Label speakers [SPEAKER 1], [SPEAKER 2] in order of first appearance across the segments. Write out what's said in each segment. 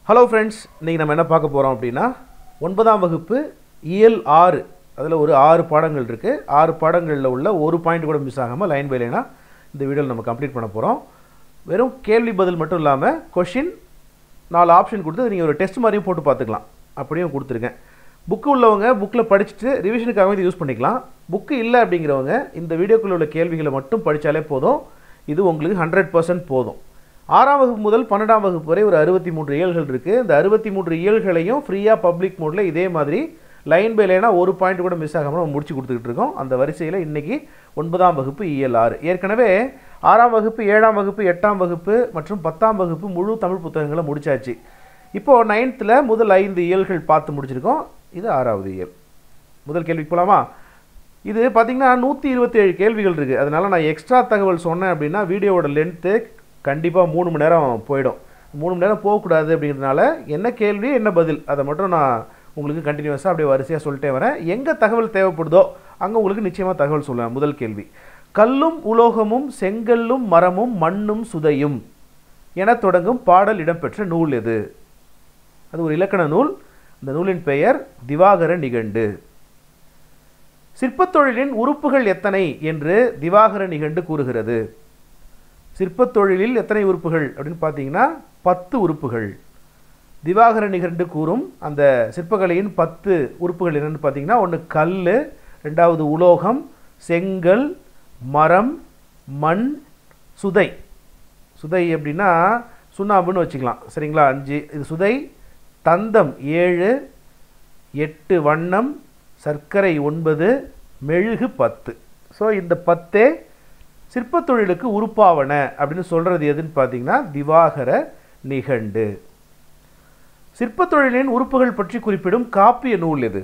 [SPEAKER 1] Hello friends இன்றைக்கி நம்ம என்ன பார்க்க போகிறோம் அப்படின்னா ஒன்பதாம் வகுப்பு இயல் ஆறு அதில் ஒரு ஆறு பாடங்கள் இருக்குது ஆறு பாடங்களில் உள்ள ஒரு பாயிண்ட் கூட மிஸ் ஆகாமல் லைன் பை லைனாக இந்த வீடியோவில் நம்ம கம்ப்ளீட் பண்ண போகிறோம் வெறும் கேள்வி பதில் மட்டும் இல்லாமல் கொஷின் நாலு ஆப்ஷன் கொடுத்து நீங்கள் ஒரு டெஸ்ட் மாதிரியும் போட்டு பார்த்துக்கலாம் அப்படியும் கொடுத்துருக்கேன் புக்கு உள்ளவங்க புக்கில் படிச்சுட்டு ரிவிஷனுக்காக இது யூஸ் பண்ணிக்கலாம் புக்கு இல்லை அப்படிங்கிறவங்க இந்த வீடியோக்குள்ள உள்ள கேள்விகளை மட்டும் படித்தாலே போதும் இது உங்களுக்கு ஹண்ட்ரட் பர்சன்ட் போதும் ஆறாம் வகுப்பு முதல் பன்னெண்டாம் வகுப்பு வரை ஒரு அறுபத்தி மூன்று இயல்கள் இருக்குது இந்த அறுபத்தி மூன்று இயல்களையும் ஃப்ரீயாக பப்ளிக் மோடில் இதே மாதிரி லைன் பை லைனாக ஒரு பாயிண்ட் கூட மிஸ் ஆகாமல் நம்ம முடிச்சு கொடுத்துக்கிட்டு இருக்கோம் அந்த வரிசையில் இன்றைக்கி ஒன்பதாம் வகுப்பு இயல் ஆறு ஏற்கனவே ஆறாம் வகுப்பு ஏழாம் வகுப்பு எட்டாம் வகுப்பு மற்றும் பத்தாம் வகுப்பு முழு தமிழ் புத்தகங்களை முடிச்சாச்சு இப்போது நைன்த்தில் முதல் ஐந்து இயல்கள் பார்த்து முடிச்சிருக்கோம் இது ஆறாவது இயல் முதல் கேள்விக்கு போகலாமா இது பார்த்தீங்கன்னா நூற்றி இருபத்தேழு கேள்விகள் இருக்குது அதனால் நான் எக்ஸ்ட்ரா தகவல் சொன்னேன் அப்படின்னா வீடியோவோட லென்த்து கண்டிப்பாக மூணு மணி நேரம் போயிடும் மூணு மணி நேரம் போகக்கூடாது அப்படிங்கிறதுனால என்ன கேள்வி என்ன பதில் அதை மட்டும் நான் உங்களுக்கு கண்டினியூஸாக அப்படியே வரிசையாக சொல்லிட்டே வரேன் எங்கே தகவல் தேவைப்படுதோ அங்கே உங்களுக்கு நிச்சயமாக தகவல் சொல்லுவேன் முதல் கேள்வி கல்லும் உலோகமும் செங்கல்லும் மரமும் மண்ணும் சுதையும் என தொடங்கும் பாடல் இடம்பெற்ற நூல் எது அது ஒரு இலக்கண நூல் இந்த நூலின் பெயர் திவாகர நிகண்டு சிற்பத் தொழிலின் உறுப்புகள் எத்தனை என்று திவாகர நிகண்டு கூறுகிறது சிற்பத் தொழிலில் எத்தனை உறுப்புகள் அப்படின்னு பார்த்தீங்கன்னா பத்து உறுப்புகள் திவாகர நிகண்டு கூறும் அந்த சிற்பக்கலையின் பத்து உறுப்புகள் என்னென்னு பார்த்தீங்கன்னா ஒன்று கல் ரெண்டாவது உலோகம் செங்கல் மரம் மண் சுதை சுதை அப்படின்னா சுண்ணாம்புன்னு வச்சுக்கலாம் சரிங்களா அஞ்சு இது சுதை தந்தம் ஏழு எட்டு வண்ணம் சர்க்கரை ஒன்பது மெழுகு பத்து ஸோ இந்த பத்தே சிற்பத் தொழிலுக்கு உறுப்பாவன அப்படின்னு சொல்கிறது எதுன்னு பார்த்தீங்கன்னா திவாகர நிகண்டு சிற்பத் தொழிலின் உறுப்புகள் பற்றி குறிப்பிடும் காப்பிய நூல் எது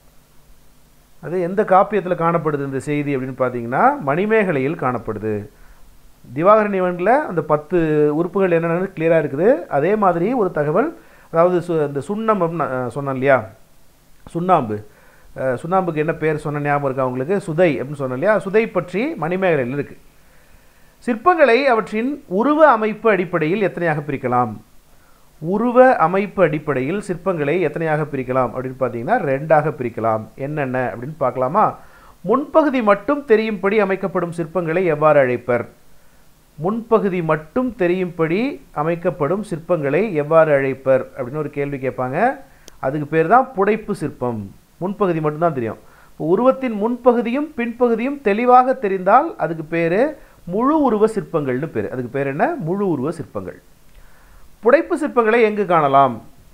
[SPEAKER 1] அது எந்த காப்பியத்தில் காணப்படுது இந்த செய்தி அப்படின்னு பார்த்தீங்கன்னா மணிமேகலையில் காணப்படுது திவாகர நிகண்டில் அந்த பத்து உறுப்புகள் என்னென்னு கிளியராக இருக்குது அதே மாதிரி ஒரு தகவல் அதாவது சு இந்த சுண்ணம் அப்படின்னு சொன்னேன் இல்லையா சுண்ணாம்பு சுண்ணாம்புக்கு என்ன பேர் சொன்ன ஞாபகம் இருக்கா உங்களுக்கு சுதை அப்படின்னு சொன்னோம் இல்லையா சுதை பற்றி மணிமேகலையில் இருக்குது சிற்பங்களை அவற்றின் உருவ அமைப்பு அடிப்படையில் எத்தனையாக பிரிக்கலாம் உருவ அமைப்பு அடிப்படையில் சிற்பங்களை எத்தனையாக பிரிக்கலாம் அப்படின்னு பார்த்தீங்கன்னா ரெண்டாக பிரிக்கலாம் என்னென்ன அப்படின்னு பார்க்கலாமா முன்பகுதி மட்டும் தெரியும்படி அமைக்கப்படும் சிற்பங்களை எவ்வாறு அழைப்பர் முன்பகுதி மட்டும் தெரியும்படி அமைக்கப்படும் சிற்பங்களை எவ்வாறு அழைப்பர் அப்படின்னு ஒரு கேள்வி கேட்பாங்க அதுக்கு பேர் தான் புடைப்பு சிற்பம் முன்பகுதி மட்டும்தான் தெரியும் இப்போ உருவத்தின் முன்பகுதியும் பின்பகுதியும் தெளிவாக தெரிந்தால் அதுக்கு பேர் முழு உருவ சிற்பங்கள்னு பேர் அதுக்கு பேர் என்ன முழு உருவ சிற்பங்கள் புடைப்பு சிற்பங்களை எங்கு காணலாம்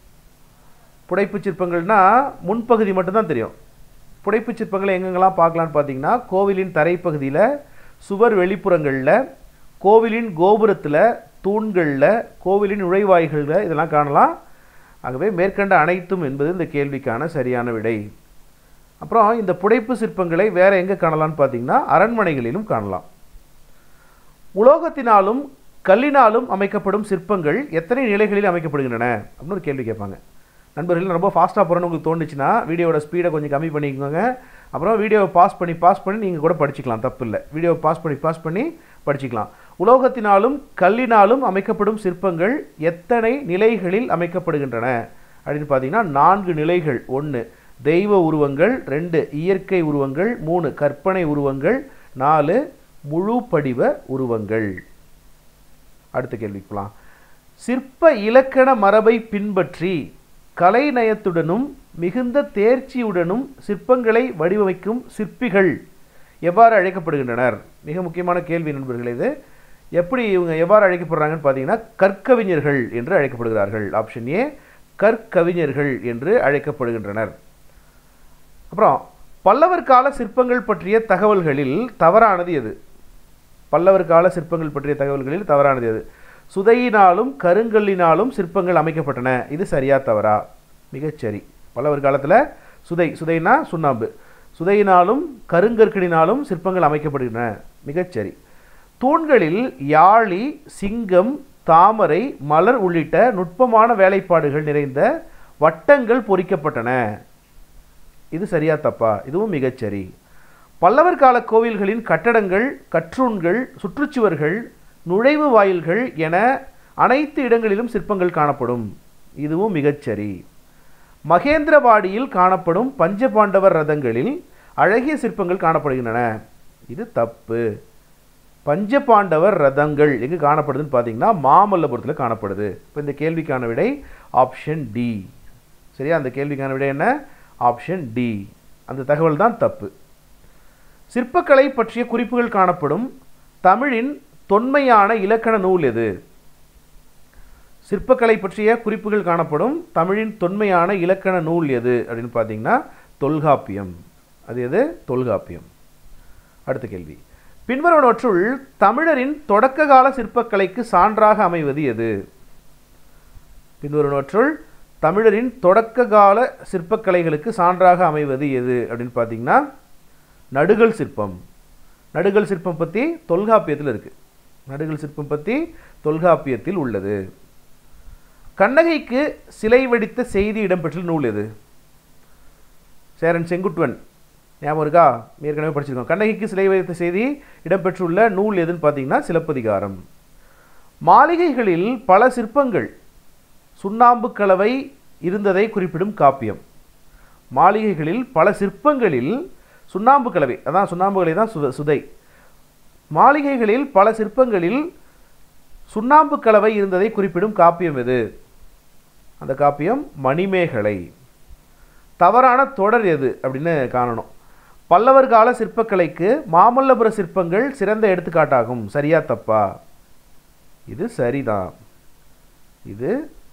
[SPEAKER 1] புடைப்பு சிற்பங்கள்னா முன்பகுதி மட்டும்தான் தெரியும் புடைப்பு சிற்பங்களை எங்கெங்கெல்லாம் பார்க்கலான்னு பார்த்தீங்கன்னா கோவிலின் தரைப்பகுதியில் சுவர் வெளிப்புறங்களில் கோவிலின் கோபுரத்தில் தூண்களில் கோவிலின் நுழைவாய்களில் இதெல்லாம் காணலாம் ஆகவே மேற்கண்ட அனைத்தும் என்பது இந்த கேள்விக்கான சரியான விடை அப்புறம் இந்த புடைப்பு சிற்பங்களை வேறு எங்கே காணலாம்னு பார்த்தீங்கன்னா அரண்மனைகளிலும் காணலாம் உலோகத்தினாலும் கல்லினாலும் அமைக்கப்படும் சிற்பங்கள் எத்தனை நிலைகளில் அமைக்கப்படுகின்றன அப்படின்னு ஒரு கேள்வி கேட்பாங்க நண்பர்கள் ரொம்ப ஃபாஸ்ட்டாக போகிறேன்னு உங்களுக்கு தோணுச்சுன்னா வீடியோட ஸ்பீடை கொஞ்சம் கம்மி பண்ணிக்கோங்க அப்புறம் வீடியோவை பாஸ் பண்ணி பாஸ் பண்ணி நீங்கள் கூட படிச்சுக்கலாம் தப்பு இல்லை வீடியோவை பாஸ் பண்ணி பாஸ் பண்ணி படிச்சுக்கலாம் உலோகத்தினாலும் கல்லினாலும் அமைக்கப்படும் சிற்பங்கள் எத்தனை நிலைகளில் அமைக்கப்படுகின்றன அப்படின்னு பார்த்தீங்கன்னா நான்கு நிலைகள் ஒன்று தெய்வ உருவங்கள் ரெண்டு இயற்கை உருவங்கள் மூணு கற்பனை உருவங்கள் நாலு முழு படிவ உருவங்கள் அடுத்த கேள்விக்கலாம் சிற்ப இலக்கண மரபை பின்பற்றி கலைநயத்துடனும் மிகுந்த தேர்ச்சியுடனும் சிற்பங்களை வடிவமைக்கும் சிற்பிகள் எவ்வாறு அழைக்கப்படுகின்றனர் மிக முக்கியமான கேள்வி நண்பர்கள் இது எப்படி இவங்க எவ்வாறு அழைக்கப்படுறாங்கன்னு பார்த்தீங்கன்னா கற்கவிஞர்கள் என்று அழைக்கப்படுகிறார்கள் ஆப்ஷன் ஏ கற்கவிஞர்கள் என்று அழைக்கப்படுகின்றனர் அப்புறம் பல்லவர் கால சிற்பங்கள் பற்றிய தகவல்களில் தவறானது எது பல்லவர் கால சிற்பங்கள் பற்றிய தகவல்களில் தவறானது எது சுதையினாலும் கருங்கல்லினாலும் சிற்பங்கள் அமைக்கப்பட்டன இது சரியா தவறா மிகச்சரி பல்லவர் காலத்தில் சுதை சுதைனா சுண்ணாம்பு சுதையினாலும் கருங்கற்களினாலும் சிற்பங்கள் அமைக்கப்படுகின்றன மிகச்சரி தூண்களில் யாழி சிங்கம் தாமரை மலர் உள்ளிட்ட நுட்பமான வேலைப்பாடுகள் நிறைந்த வட்டங்கள் பொறிக்கப்பட்டன இது சரியா தப்பா இதுவும் மிகச்சரி பல்லவர் கால கோவில்களின் கட்டடங்கள் கற்றூண்கள் சுற்றுச்சுவர்கள் நுழைவு வாயில்கள் என அனைத்து இடங்களிலும் சிற்பங்கள் காணப்படும் இதுவும் மிகச்சரி மகேந்திரவாடியில் காணப்படும் பஞ்சபாண்டவர் ரதங்களில் அழகிய சிற்பங்கள் காணப்படுகின்றன இது தப்பு பஞ்சபாண்டவர் ரதங்கள் எங்கே காணப்படுதுன்னு பார்த்தீங்கன்னா மாமல்லபுரத்தில் காணப்படுது இப்போ இந்த கேள்விக்கான விடை ஆப்ஷன் டி சரியா அந்த கேள்விக்கான விடை என்ன ஆப்ஷன் டி அந்த தகவல் தான் தப்பு சிற்பக்கலை பற்றிய குறிப்புகள் காணப்படும் தமிழின் தொன்மையான இலக்கண நூல் எது சிற்பக்கலை பற்றிய குறிப்புகள் காணப்படும் தமிழின் தொன்மையான இலக்கண நூல் எது அப்படின்னு பார்த்தீங்கன்னா தொல்காப்பியம் அது எது தொல்காப்பியம் அடுத்த கேள்வி பின்வருவனவற்றுள் தமிழரின் தொடக்க கால சிற்பக்கலைக்கு சான்றாக அமைவது எது பின்வருவனவற்றுள் தமிழரின் தொடக்க கால சிற்பக்கலைகளுக்கு சான்றாக அமைவது எது அப்படின்னு பார்த்தீங்கன்னா நடுகல் சிற்பம் நடுகல் சிற்பம் பற்றி தொல்காப்பியத்தில் இருக்குது நடுகல் சிற்பம் பற்றி தொல்காப்பியத்தில் உள்ளது கண்ணகைக்கு சிலை வடித்த செய்தி இடம்பெற்றுள்ள நூல் எது சேரன் செங்குட்டுவன் ஞாபகம் இருக்கா ஏற்கனவே படிச்சிருக்கோம் கண்ணகிக்கு சிலை வைத்த செய்தி இடம்பெற்றுள்ள நூல் எதுன்னு பார்த்தீங்கன்னா சிலப்பதிகாரம் மாளிகைகளில் பல சிற்பங்கள் சுண்ணாம்பு கலவை இருந்ததை குறிப்பிடும் காப்பியம் மாளிகைகளில் பல சிற்பங்களில் சுண்ணாம்பு கலவை அதான் சுண்ணாம்பு கலவை தான் சு சுதை மாளிகைகளில் பல சிற்பங்களில் சுண்ணாம்பு கலவை இருந்ததை குறிப்பிடும் காப்பியம் எது அந்த காப்பியம் மணிமேகலை தவறான தொடர் எது அப்படின்னு காணணும் பல்லவர் கால சிற்பக்கலைக்கு மாமல்லபுர சிற்பங்கள் சிறந்த எடுத்துக்காட்டாகும் சரியா தப்பா இது சரிதான் இது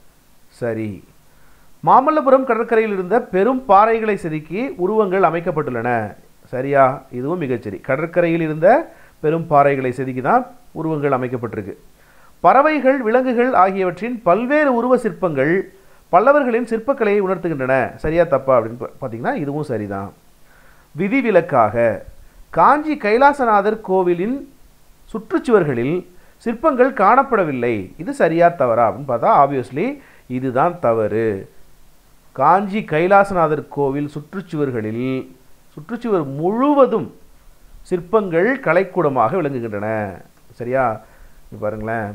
[SPEAKER 1] சரி மாமல்லபுரம் கடற்கரையில் இருந்த பெரும் பாறைகளை செதுக்கி உருவங்கள் அமைக்கப்பட்டுள்ளன சரியா இதுவும் மிகச்சரி கடற்கரையில் இருந்த பெரும் பாறைகளை செதுக்கி தான் உருவங்கள் அமைக்கப்பட்டிருக்கு பறவைகள் விலங்குகள் ஆகியவற்றின் பல்வேறு உருவ சிற்பங்கள் பல்லவர்களின் சிற்பக்கலையை உணர்த்துகின்றன சரியா தப்பா அப்படின்னு பா- பார்த்தீங்கன்னா இதுவும் சரிதான் விதிவிலக்காக காஞ்சி கைலாசநாதர் கோவிலின் சுற்றுச்சுவர்களில் சிற்பங்கள் காணப்படவில்லை இது சரியா தவறா அப்படின்னு பார்த்தா ஆப்வியஸ்லி இதுதான் தவறு காஞ்சி கைலாசநாதர் கோவில் சுற்றுச்சுவர்களில் சுற்றுச்சுவர் முழுவதும் சிற்பங்கள் கலைக்கூடமாக விளங்குகின்றன சரியா இங்க பாருங்களேன்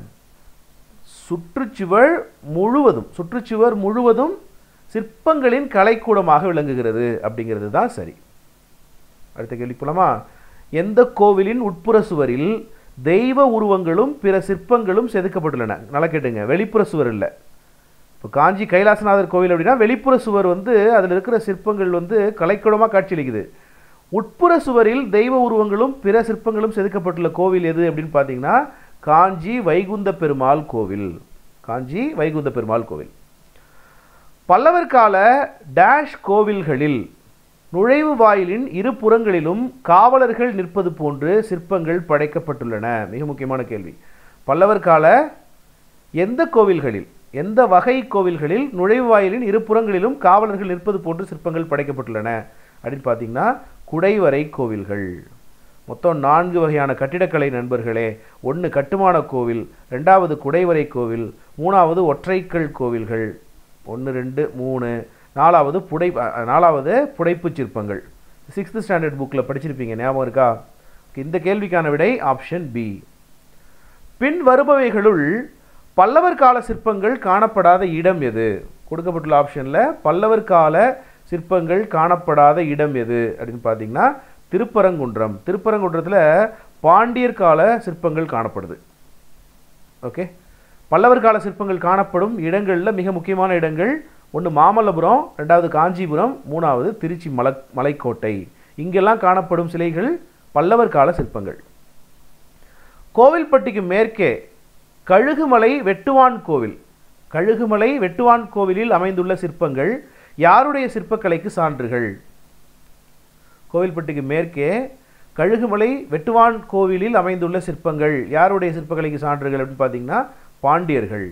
[SPEAKER 1] சுற்றுச்சுவர் முழுவதும் சுற்றுச்சுவர் முழுவதும் சிற்பங்களின் கலைக்கூடமாக விளங்குகிறது அப்படிங்கிறது தான் சரி அடுத்த கேள்வி போலாமா எந்த கோவிலின் உட்புற சுவரில் தெய்வ உருவங்களும் பிற சிற்பங்களும் செதுக்கப்பட்டுள்ளன நல்லா கேட்டுங்க வெளிப்புற சுவர் இல்லை இப்போ காஞ்சி கைலாசநாதர் கோவில் அப்படின்னா வெளிப்புற சுவர் வந்து அதில் இருக்கிற சிற்பங்கள் வந்து கலைக்கூடமாக காட்சியளிக்குது உட்புற சுவரில் தெய்வ உருவங்களும் பிற சிற்பங்களும் செதுக்கப்பட்டுள்ள கோவில் எது அப்படின்னு பார்த்தீங்கன்னா காஞ்சி வைகுந்த பெருமாள் கோவில் காஞ்சி வைகுந்த பெருமாள் கோவில் பல்லவர் கால டேஷ் கோவில்களில் நுழைவு வாயிலின் இரு புறங்களிலும் காவலர்கள் நிற்பது போன்று சிற்பங்கள் படைக்கப்பட்டுள்ளன மிக முக்கியமான கேள்வி பல்லவர் கால எந்த கோவில்களில் எந்த வகை கோவில்களில் நுழைவு வாயிலின் இரு புறங்களிலும் காவலர்கள் நிற்பது போன்று சிற்பங்கள் படைக்கப்பட்டுள்ளன அப்படின்னு பார்த்தீங்கன்னா குடைவரை கோவில்கள் மொத்தம் நான்கு வகையான கட்டிடக்கலை நண்பர்களே ஒன்று கட்டுமான கோவில் ரெண்டாவது குடைவரை கோவில் மூணாவது ஒற்றைக்கல் கோவில்கள் ஒன்று ரெண்டு மூணு நாலாவது புடை அ, நாலாவது புடைப்புச் சிற்பங்கள் சிக்ஸ்த் ஸ்டாண்டர்ட் புக்கில் படிச்சிருப்பீங்க ஞாபகம் இருக்கா இந்த கேள்விக்கான விடை ஆப்ஷன் பி பின் வருபவைகளுள் பல்லவர் கால சிற்பங்கள் காணப்படாத இடம் எது கொடுக்கப்பட்டுள்ள ஆப்ஷனில் பல்லவர் கால சிற்பங்கள் காணப்படாத இடம் எது அப்படின்னு பார்த்தீங்கன்னா திருப்பரங்குன்றம் திருப்பரங்குன்றத்தில் பாண்டியர் கால சிற்பங்கள் காணப்படுது ஓகே பல்லவர் கால சிற்பங்கள் காணப்படும் இடங்களில் மிக முக்கியமான இடங்கள் ஒன்று மாமல்லபுரம் ரெண்டாவது காஞ்சிபுரம் மூணாவது திருச்சி மலை மலைக்கோட்டை இங்கெல்லாம் காணப்படும் சிலைகள் பல்லவர் கால சிற்பங்கள் கோவில்பட்டிக்கு மேற்கே கழுகுமலை வெட்டுவான் கோவில் கழுகுமலை வெட்டுவான் கோவிலில் அமைந்துள்ள சிற்பங்கள் யாருடைய சிற்பக்கலைக்கு சான்றுகள் கோவில்பட்டிக்கு மேற்கே கழுகுமலை வெட்டுவான் கோவிலில் அமைந்துள்ள சிற்பங்கள் யாருடைய சிற்பக்கலைக்கு சான்றுகள் அப்படின்னு பார்த்தீங்கன்னா பாண்டியர்கள்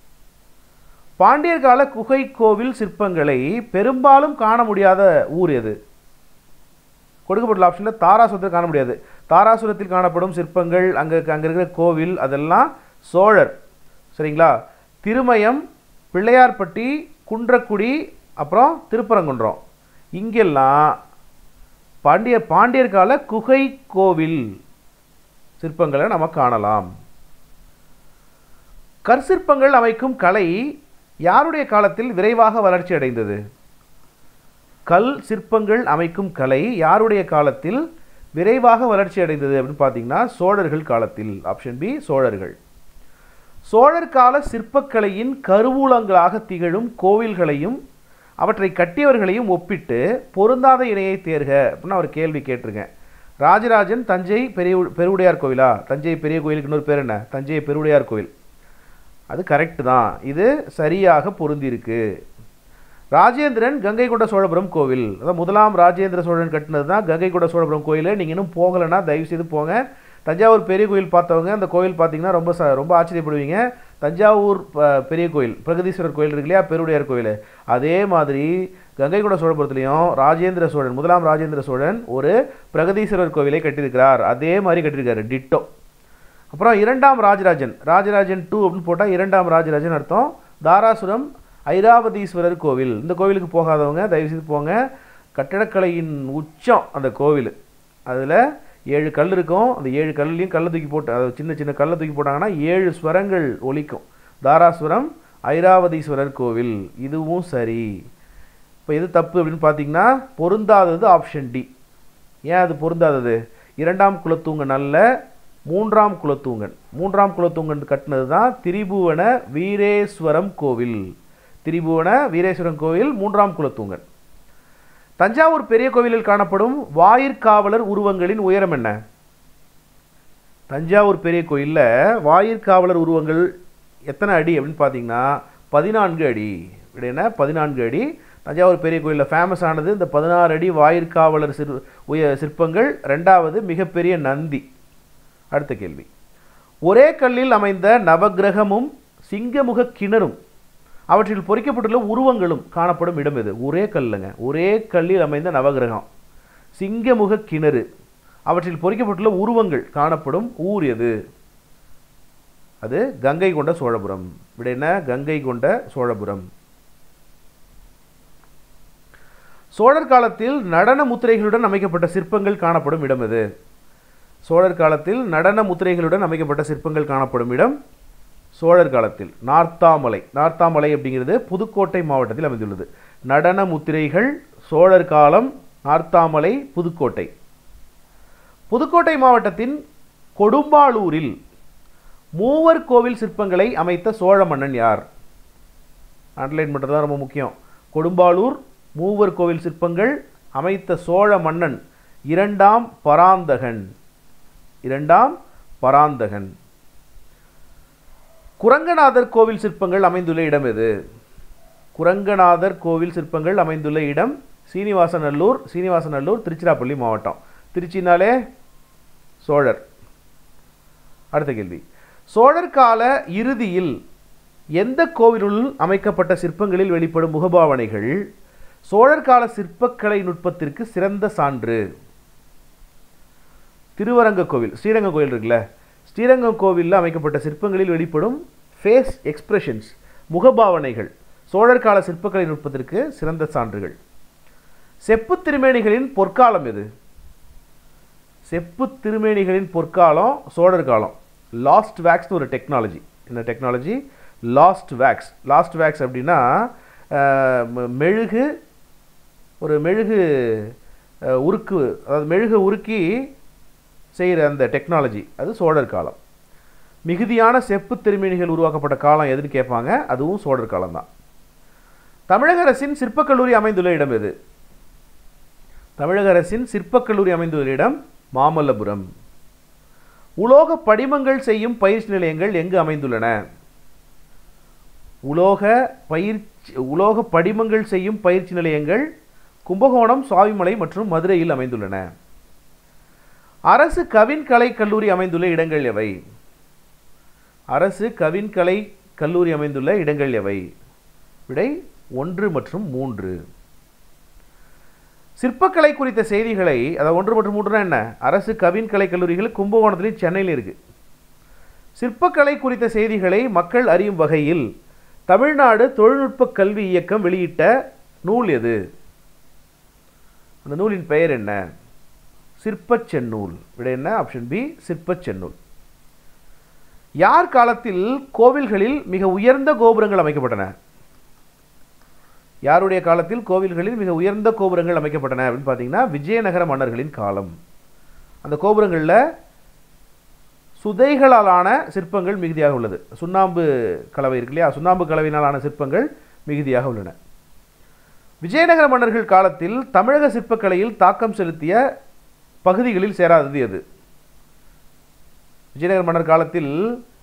[SPEAKER 1] பாண்டியர் கால குகை கோவில் சிற்பங்களை பெரும்பாலும் காண முடியாத ஊர் எது கொடுக்கப்பட்டுள்ள ஆப்ஷனில் தாராசுரத்தில் காண முடியாது தாராசுரத்தில் காணப்படும் சிற்பங்கள் அங்கே அங்கே இருக்கிற கோவில் அதெல்லாம் சோழர் சரிங்களா திருமயம் பிள்ளையார்பட்டி குன்றக்குடி அப்புறம் திருப்பரங்குன்றம் இங்கெல்லாம் பாண்டிய பாண்டியர் கால குகை கோவில் சிற்பங்களை நம்ம காணலாம் கற்சிற்பங்கள் அமைக்கும் கலை யாருடைய காலத்தில் விரைவாக வளர்ச்சி அடைந்தது கல் சிற்பங்கள் அமைக்கும் கலை யாருடைய காலத்தில் விரைவாக வளர்ச்சி அடைந்தது அப்படின்னு பார்த்தீங்கன்னா சோழர்கள் காலத்தில் ஆப்ஷன் பி சோழர்கள் சோழர் கால சிற்பக்கலையின் கருவூலங்களாக திகழும் கோவில்களையும் அவற்றை கட்டியவர்களையும் ஒப்பிட்டு பொருந்தாத இணையை தேர்க அப்படின்னு ஒரு கேள்வி கேட்டிருக்கேன் ராஜராஜன் தஞ்சை பெரிய பெருவுடையார் கோவிலா தஞ்சை பெரிய கோயிலுக்கு இன்னொரு பேர் என்ன தஞ்சை பெருவுடையார் கோவில் அது கரெக்டு தான் இது சரியாக பொருந்திருக்கு ராஜேந்திரன் கங்கை கொண்ட சோழபுரம் கோவில் அதான் முதலாம் ராஜேந்திர சோழன் கட்டினது தான் கங்கை கொண்ட சோழபுரம் கோயில் நீங்கள் இன்னும் போகலைன்னா தயவு செய்து போங்க தஞ்சாவூர் பெரிய கோயில் பார்த்தவங்க அந்த கோயில் பார்த்தீங்கன்னா ரொம்ப ச ரொம்ப ஆச்சரியப்படுவீங்க தஞ்சாவூர் ப- பெரிய கோயில் பிரகதீஸ்வரர் கோயில் இருக்கு இல்லையா பெருவுடையார் கோயில் அதே மாதிரி கங்கை கொண்ட சோழபுரத்துலேயும் ராஜேந்திர சோழன் முதலாம் ராஜேந்திர சோழன் ஒரு பிரகதீஸ்வரர் கோவிலை கட்டியிருக்கிறார் அதே மாதிரி கட்டியிருக்காரு டிட்டோ அப்புறம் இரண்டாம் ராஜராஜன் ராஜராஜன் டூ அப்படின்னு போட்டால் இரண்டாம் ராஜராஜன் அர்த்தம் தாராசுரம் ஐராவதீஸ்வரர் கோவில் இந்த கோவிலுக்கு போகாதவங்க தயவுசெய்து போங்க கட்டடக்கலையின் உச்சம் அந்த கோவில் அதில் ஏழு கல் இருக்கும் அந்த ஏழு கல்லையும் கல்லை தூக்கி போட்டு அது சின்ன சின்ன கல்லை தூக்கி போட்டாங்கன்னா ஏழு ஸ்வரங்கள் ஒலிக்கும் தாராசுரம் ஐராவதீஸ்வரர் கோவில் இதுவும் சரி இப்போ எது தப்பு அப்படின்னு பார்த்தீங்கன்னா பொருந்தாதது ஆப்ஷன் டி ஏன் அது பொருந்தாதது இரண்டாம் குலத்தூங்கன் அல்ல மூன்றாம் குலத்தூங்கன் மூன்றாம் குலத்தூங்கன் கட்டினது தான் திரிபுவன வீரேஸ்வரம் கோவில் திரிபுவன வீரேஸ்வரம் கோவில் மூன்றாம் குலத்தூங்கன் தஞ்சாவூர் பெரிய கோவிலில் காணப்படும் வாயிற்காவலர் உருவங்களின் உயரம் என்ன தஞ்சாவூர் பெரிய கோயிலில் வாயிற்காவலர் உருவங்கள் எத்தனை அடி அப்படின்னு பார்த்தீங்கன்னா பதினான்கு அடி இப்படி என்ன பதினான்கு அடி தஞ்சாவூர் பெரிய கோயிலில் ஃபேமஸ் ஆனது இந்த பதினாறு அடி வாயிற்காவலர் சிற் உய சிற்பங்கள் ரெண்டாவது மிகப்பெரிய நந்தி அடுத்த கேள்வி ஒரே கல்லில் அமைந்த நவக்கிரகமும் சிங்கமுக கிணறும் அவற்றில் பொறிக்கப்பட்டுள்ள உருவங்களும் காணப்படும் இடம் எது ஒரே கல்லுங்க ஒரே கல்லில் அமைந்த நவக்கிரகம் சிங்கமுக கிணறு அவற்றில் பொறிக்கப்பட்டுள்ள உருவங்கள் காணப்படும் ஊர் எது அது கங்கை கொண்ட சோழபுரம் விட என்ன கங்கை கொண்ட சோழபுரம் சோழர் காலத்தில் நடன முத்திரைகளுடன் அமைக்கப்பட்ட சிற்பங்கள் காணப்படும் இடம் எது சோழர் காலத்தில் நடன முத்திரைகளுடன் அமைக்கப்பட்ட சிற்பங்கள் காணப்படும் இடம் சோழர் காலத்தில் நார்த்தாமலை நார்த்தாமலை அப்படிங்கிறது புதுக்கோட்டை மாவட்டத்தில் அமைந்துள்ளது நடன முத்திரைகள் சோழர் காலம் நார்த்தாமலை புதுக்கோட்டை புதுக்கோட்டை மாவட்டத்தின் கொடும்பாளூரில் மூவர் கோவில் சிற்பங்களை அமைத்த சோழ மன்னன் யார் அண்டர்லைன் பண்ணுறது தான் ரொம்ப முக்கியம் கொடும்பாளூர் மூவர் கோவில் சிற்பங்கள் அமைத்த சோழ மன்னன் இரண்டாம் பராந்தகன் இரண்டாம் பராந்தகன் குரங்கநாதர் கோவில் சிற்பங்கள் அமைந்துள்ள இடம் எது குரங்கநாதர் கோவில் சிற்பங்கள் அமைந்துள்ள இடம் சீனிவாசநல்லூர் சீனிவாசநல்லூர் திருச்சிராப்பள்ளி மாவட்டம் திருச்சினாலே சோழர் அடுத்த கேள்வி சோழர் கால இறுதியில் எந்த கோவிலுள் அமைக்கப்பட்ட சிற்பங்களில் வெளிப்படும் முகபாவனைகள் சோழர் கால சிற்பக்கலை நுட்பத்திற்கு சிறந்த சான்று திருவரங்க கோவில் ஸ்ரீரங்கம் கோவில் இருக்குல்ல ஸ்ரீரங்கம் கோவிலில் அமைக்கப்பட்ட சிற்பங்களில் வெளிப்படும் ஃபேஸ் எக்ஸ்பிரஷன்ஸ் முகபாவனைகள் சோழர் கால சிற்பக்கலை நுட்பத்திற்கு சிறந்த சான்றுகள் செப்பு திருமேனிகளின் பொற்காலம் எது செப்பு திருமேனிகளின் பொற்காலம் சோழர் காலம் லாஸ்ட் வேக்ஸ்னு ஒரு டெக்னாலஜி என்ன technology last wax last wax அப்படின்னா அஹ், ம- மெழுகு ஒரு மெழுகு அஹ், உருக்கு அதாவது மெழுகு உருக்கி செய்கிற அந்த டெக்னாலஜி அது சோழர் காலம் மிகுதியான செப்பு திருமேனிகள் உருவாக்கப்பட்ட காலம் எதுன்னு கேட்பாங்க அதுவும் சோழர் காலம் தான் தமிழக அரசின் சிற்பக்கல்லூரி அமைந்துள்ள இடம் எது தமிழக அரசின் சிற்பக்கல்லூரி அமைந்துள்ள இடம் மாமல்லபுரம் உலோக படிமங்கள் செய்யும் பயிற்சி நிலையங்கள் எங்கு அமைந்துள்ளன உலோக பயிற்சி உலோக படிமங்கள் செய்யும் பயிற்சி நிலையங்கள் கும்பகோணம் சுவாமிமலை மற்றும் மதுரையில் அமைந்துள்ளன அரசு கவின் கலை கல்லூரி அமைந்துள்ள இடங்கள் எவை அரசு கவின் கலை கல்லூரி அமைந்துள்ள இடங்கள் எவை விடை ஒன்று மற்றும் மூன்று சிற்பக்கலை குறித்த செய்திகளை அதாவது ஒன்று மற்றும் மூன்றுனா என்ன அரசு கவின் கலை கல்லூரிகள் கும்பகோணத்துலையும் சென்னையில் இருக்கு சிற்பக்கலை குறித்த செய்திகளை மக்கள் அறியும் வகையில் தமிழ்நாடு தொழில்நுட்ப கல்வி இயக்கம் வெளியிட்ட நூல் எது அந்த நூலின் பெயர் என்ன சிற்பச் செந்நூல் விட என்ன ஆப்ஷன் பி சிற்பச் செந்நூல் யார் காலத்தில் கோவில்களில் மிக உயர்ந்த கோபுரங்கள் அமைக்கப்பட்டன யாருடைய காலத்தில் கோவில்களில் மிக உயர்ந்த கோபுரங்கள் அமைக்கப்பட்டன அப்படின்னு பார்த்தீங்கன்னா விஜயநகர மன்னர்களின் காலம் அந்த கோபுரங்களில் சுதைகளாலான சிற்பங்கள் மிகுதியாக உள்ளது சுண்ணாம்பு கலவை இருக்கு இல்லையா சுண்ணாம்பு கலவையினாலான சிற்பங்கள் மிகுதியாக உள்ளன விஜயநகர மன்னர்கள் காலத்தில் தமிழக சிற்பக்கலையில் தாக்கம் செலுத்திய பகுதிகளில் சேராதது எது விஜயநகர மன்னர் காலத்தில்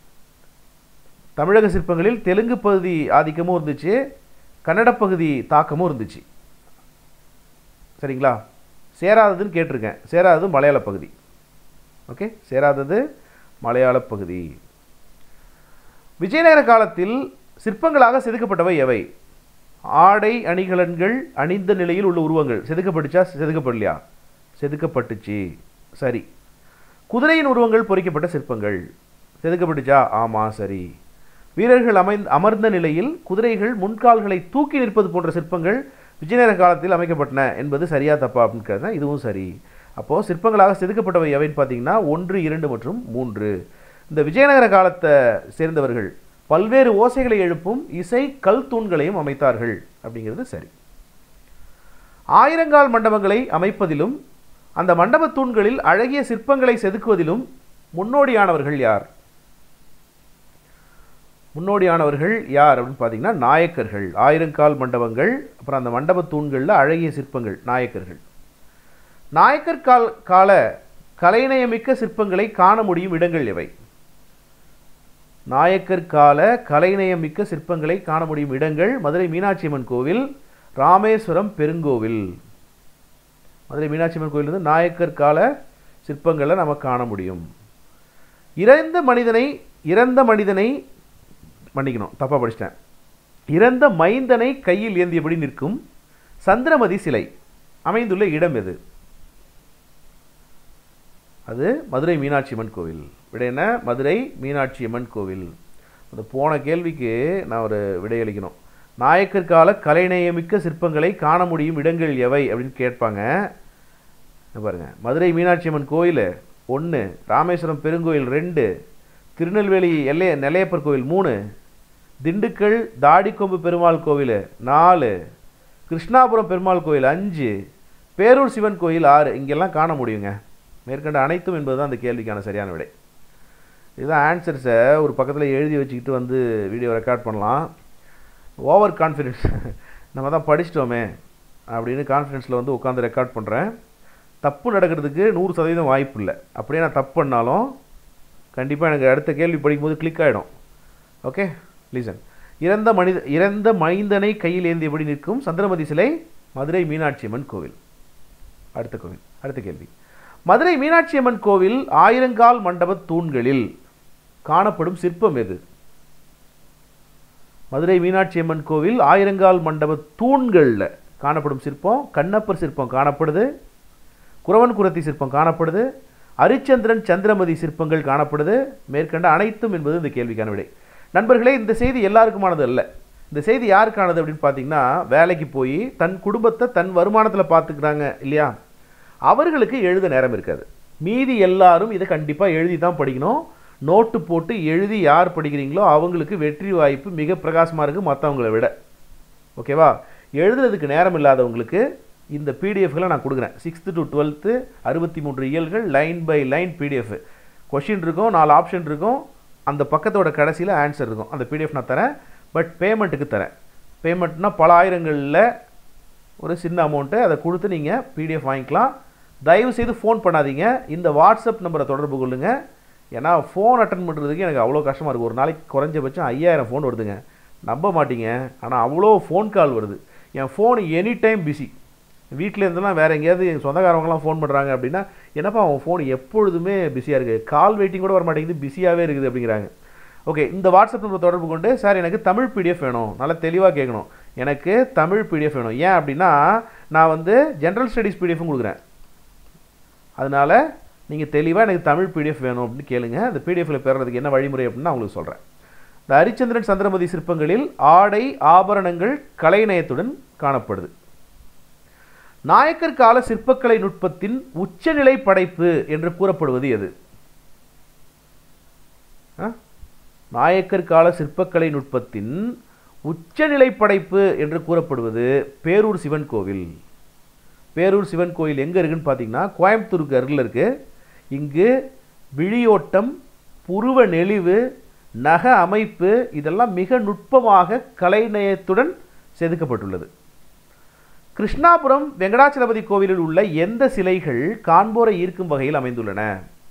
[SPEAKER 1] தமிழக சிற்பங்களில் தெலுங்கு பகுதி ஆதிக்கமும் இருந்துச்சு கன்னட பகுதி தாக்கமும் இருந்துச்சு சரிங்களா சேராததுன்னு கேட்டிருக்கேன் சேராதது மலையாள பகுதி ஓகே சேராதது மலையாள பகுதி விஜயநகர காலத்தில் சிற்பங்களாக செதுக்கப்பட்டவை எவை ஆடை அணிகலன்கள் அணிந்த நிலையில் உள்ள உருவங்கள் செதுக்கப்பட்டுச்சா செதுக்கப்படலையா செதுக்கப்பட்டுச்சு சரி குதிரையின் உருவங்கள் பொறிக்கப்பட்ட சிற்பங்கள் செதுக்கப்பட்டுச்சா ஆமாம் சரி வீரர்கள் அமைந்த அமர்ந்த நிலையில் குதிரைகள் முன்கால்களை தூக்கி நிற்பது போன்ற சிற்பங்கள் விஜயநகர காலத்தில் அமைக்கப்பட்டன என்பது சரியா தப்பா அப்படின்னு கேட்டா இதுவும் சரி அப்போது சிற்பங்களாக செதுக்கப்பட்டவை எவைன்னு பார்த்தீங்கன்னா ஒன்று இரண்டு மற்றும் மூன்று இந்த விஜயநகர காலத்தை சேர்ந்தவர்கள் பல்வேறு ஓசைகளை எழுப்பும் இசை கல் தூண்களையும் அமைத்தார்கள் அப்படிங்கிறது சரி ஆயிரங்கால் மண்டபங்களை அமைப்பதிலும் அந்த மண்டபத் தூண்களில் அழகிய சிற்பங்களை செதுக்குவதிலும் முன்னோடியானவர்கள் யார் முன்னோடியானவர்கள் யார் அப்படின்னு பார்த்தீங்கன்னா நாயக்கர்கள் ஆயிரங்கால் மண்டபங்கள் அப்புறம் அந்த மண்டபத் தூண்களில் அழகிய சிற்பங்கள் நாயக்கர்கள் நாயக்கர் கால் கால கலைநயமிக்க சிற்பங்களை காண முடியும் இடங்கள் எவை நாயக்கர் கால கலைநயமிக்க சிற்பங்களை காண முடியும் இடங்கள் மதுரை மீனாட்சி அம்மன் கோவில் ராமேஸ்வரம் பெருங்கோவில் மதுரை மீனாட்சி அம்மன் கோவில் வந்து நாயக்கர் கால சிற்பங்களை நம்ம காண முடியும் இறந்த மனிதனை இறந்த மனிதனை மன்னிக்கணும் தப்பாக படிச்சிட்டேன் இறந்த மைந்தனை கையில் ஏந்தியபடி நிற்கும் சந்திரமதி சிலை அமைந்துள்ள இடம் எது அது மதுரை மீனாட்சி அம்மன் கோவில் விடை என்ன மதுரை மீனாட்சி அம்மன் கோவில் அந்த போன கேள்விக்கு நான் ஒரு விடையளிக்கணும் நாயக்கர் கால கலைநயமிக்க சிற்பங்களை காண முடியும் இடங்கள் எவை அப்படின்னு கேட்பாங்க இங்க பாருங்க மதுரை மீனாட்சி அம்மன் கோயில் ஒன்று ராமேஸ்வரம் பெருங்கோயில் ரெண்டு திருநெல்வேலி எல்லைய நெல்லையப்பர் கோவில் மூணு திண்டுக்கல் தாடிக்கொம்பு பெருமாள் கோவில் நாலு கிருஷ்ணாபுரம் பெருமாள் கோயில் அஞ்சு பேரூர் சிவன் கோயில் ஆறு இங்கெல்லாம் காண முடியுங்க மேற்கண்ட அனைத்தும் என்பது தான் அந்த கேள்விக்கான சரியான விடை இதுதான் ஆன்சர்ஸை ஒரு பக்கத்தில் எழுதி வச்சுக்கிட்டு வந்து வீடியோ ரெக்கார்ட் பண்ணலாம் ஓவர் கான்ஃபிடென்ஸ் நம்ம தான் படிச்சிட்டோமே அப்படின்னு கான்ஃபிடென்ஸில் வந்து உட்காந்து ரெக்கார்ட் பண்ணுறேன் தப்பு நடக்கிறதுக்கு நூறு சதவீதம் வாய்ப்பு இல்லை அப்படியே நான் தப்பு பண்ணாலும் கண்டிப்பாக எனக்கு அடுத்த கேள்வி படிக்கும்போது கிளிக் ஆகிடும் ஓகே லீசன் இறந்த மனித இறந்த மைந்தனை கையில் ஏந்தியபடி நிற்கும் சந்திரமதி சிலை மதுரை மீனாட்சி அம்மன் கோவில் அடுத்த கோவில் அடுத்த கேள்வி மதுரை மீனாட்சி அம்மன் கோவில் ஆயிரங்கால் மண்டப தூண்களில் காணப்படும் சிற்பம் எது மதுரை மீனாட்சி அம்மன் கோவில் ஆயிரங்கால் மண்டப தூண்களில் காணப்படும் சிற்பம் கண்ணப்பர் சிற்பம் காணப்படுது குறவன் குரத்தி சிற்பம் காணப்படுது அரிச்சந்திரன் சந்திரமதி சிற்பங்கள் காணப்படுது மேற்கண்ட அனைத்தும் என்பது இந்த கேள்விக்கான விடை நண்பர்களே இந்த செய்தி எல்லாருக்குமானது அல்ல இந்த செய்தி யாருக்கானது அப்படின்னு பார்த்தீங்கன்னா வேலைக்கு போய் தன் குடும்பத்தை தன் வருமானத்தில் பார்த்துக்கிறாங்க இல்லையா அவர்களுக்கு எழுத நேரம் இருக்காது மீதி எல்லாரும் இதை கண்டிப்பாக எழுதி தான் படிக்கணும் நோட்டு போட்டு எழுதி யார் படிக்கிறீங்களோ அவங்களுக்கு வெற்றி வாய்ப்பு மிக பிரகாசமாக இருக்குது மற்றவங்களை விட ஓகேவா எழுதுறதுக்கு நேரம் இல்லாதவங்களுக்கு இந்த பிடிஎஃப்களை நான் கொடுக்குறேன் சிக்ஸ்த்து டு டுவெல்த்து அறுபத்தி மூன்று இயல்கள் line by line PDF question இருக்கும் நாலு ஆப்ஷன் இருக்கும் அந்த பக்கத்தோட கடைசியில் ஆன்சர் இருக்கும் அந்த பிடிஎஃப் நான் தரேன் பட் பேமெண்ட்டுக்கு தரேன் பேமெண்ட்னா பல ஆயிரங்களில் ஒரு சின்ன அமௌண்ட்டு அதை கொடுத்து நீங்கள் பிடிஎஃப் வாங்கிக்கலாம் தயவு செய்து ஃபோன் பண்ணாதீங்க இந்த வாட்ஸ்அப் நம்பரை தொடர்பு கொள்ளுங்கள் ஏன்னா ஃபோன் அட்டன் பண்ணுறதுக்கு எனக்கு அவ்வளோ கஷ்டமாக இருக்குது ஒரு நாளைக்கு குறைஞ்சபட்சம் ஐயாயிரம் ஃபோன் வருதுங்க நம்ப மாட்டீங்க ஆனால் அவ்வளோ ஃபோன் கால் வருது என் ஃபோன் எனி டைம் பிஸி வீட்டில் இருந்தெல்லாம் வேறு எங்கேயாவது எங்கள் சொந்தக்காரவங்களாம் ஃபோன் பண்ணுறாங்க அப்படின்னா என்னப்பா அவன் ஃபோன் எப்பொழுதுமே பிஸியாக இருக்குது கால் வெயிட்டிங் கூட வர மாட்டேங்குது பிஸியாகவே இருக்குது அப்படிங்கிறாங்க ஓகே இந்த வாட்ஸ்அப் நம்பர் தொடர்பு கொண்டு சார் எனக்கு தமிழ் பிடிஎஃப் வேணும் நல்லா தெளிவாக கேட்கணும் எனக்கு தமிழ் பிடிஎஃப் வேணும் ஏன் அப்படின்னா நான் வந்து ஜென்ரல் ஸ்டடீஸ் பிடிஎஃப்பும் கொடுக்குறேன் அதனால் நீங்கள் தெளிவாக எனக்கு தமிழ் பிடிஎஃப் வேணும் அப்படின்னு கேளுங்க அந்த பிடிஎஃப்பில் பெறுறதுக்கு என்ன வழிமுறை அப்படின்னு நான் உங்களுக்கு சொல்கிறேன் இந்த ஹரிச்சந்திரன் சந்திரமதி சிற்பங்களில் ஆடை ஆபரணங்கள் கலைநயத்துடன் காணப்படுது நாயக்கர் கால சிற்பக்கலை நுட்பத்தின் உச்சநிலை படைப்பு என்று கூறப்படுவது எது ஆ? நாயக்கர் கால சிற்பக்கலை நுட்பத்தின் உச்சநிலை படைப்பு என்று கூறப்படுவது பேரூர் சிவன் கோவில் பேரூர் சிவன் கோயில் எங்கே இருக்குன்னு பார்த்தீங்கன்னா கோயம்புத்தூருக்கு அருகில் இருக்குது இங்கு விழியோட்டம் புருவ நெளிவு நக அமைப்பு இதெல்லாம் மிக நுட்பமாக கலைநயத்துடன் செதுக்கப்பட்டுள்ளது கிருஷ்ணாபுரம் வெங்கடாச்சலபதி கோவிலில் உள்ள எந்த சிலைகள் காண்போரை ஈர்க்கும் வகையில் அமைந்துள்ளன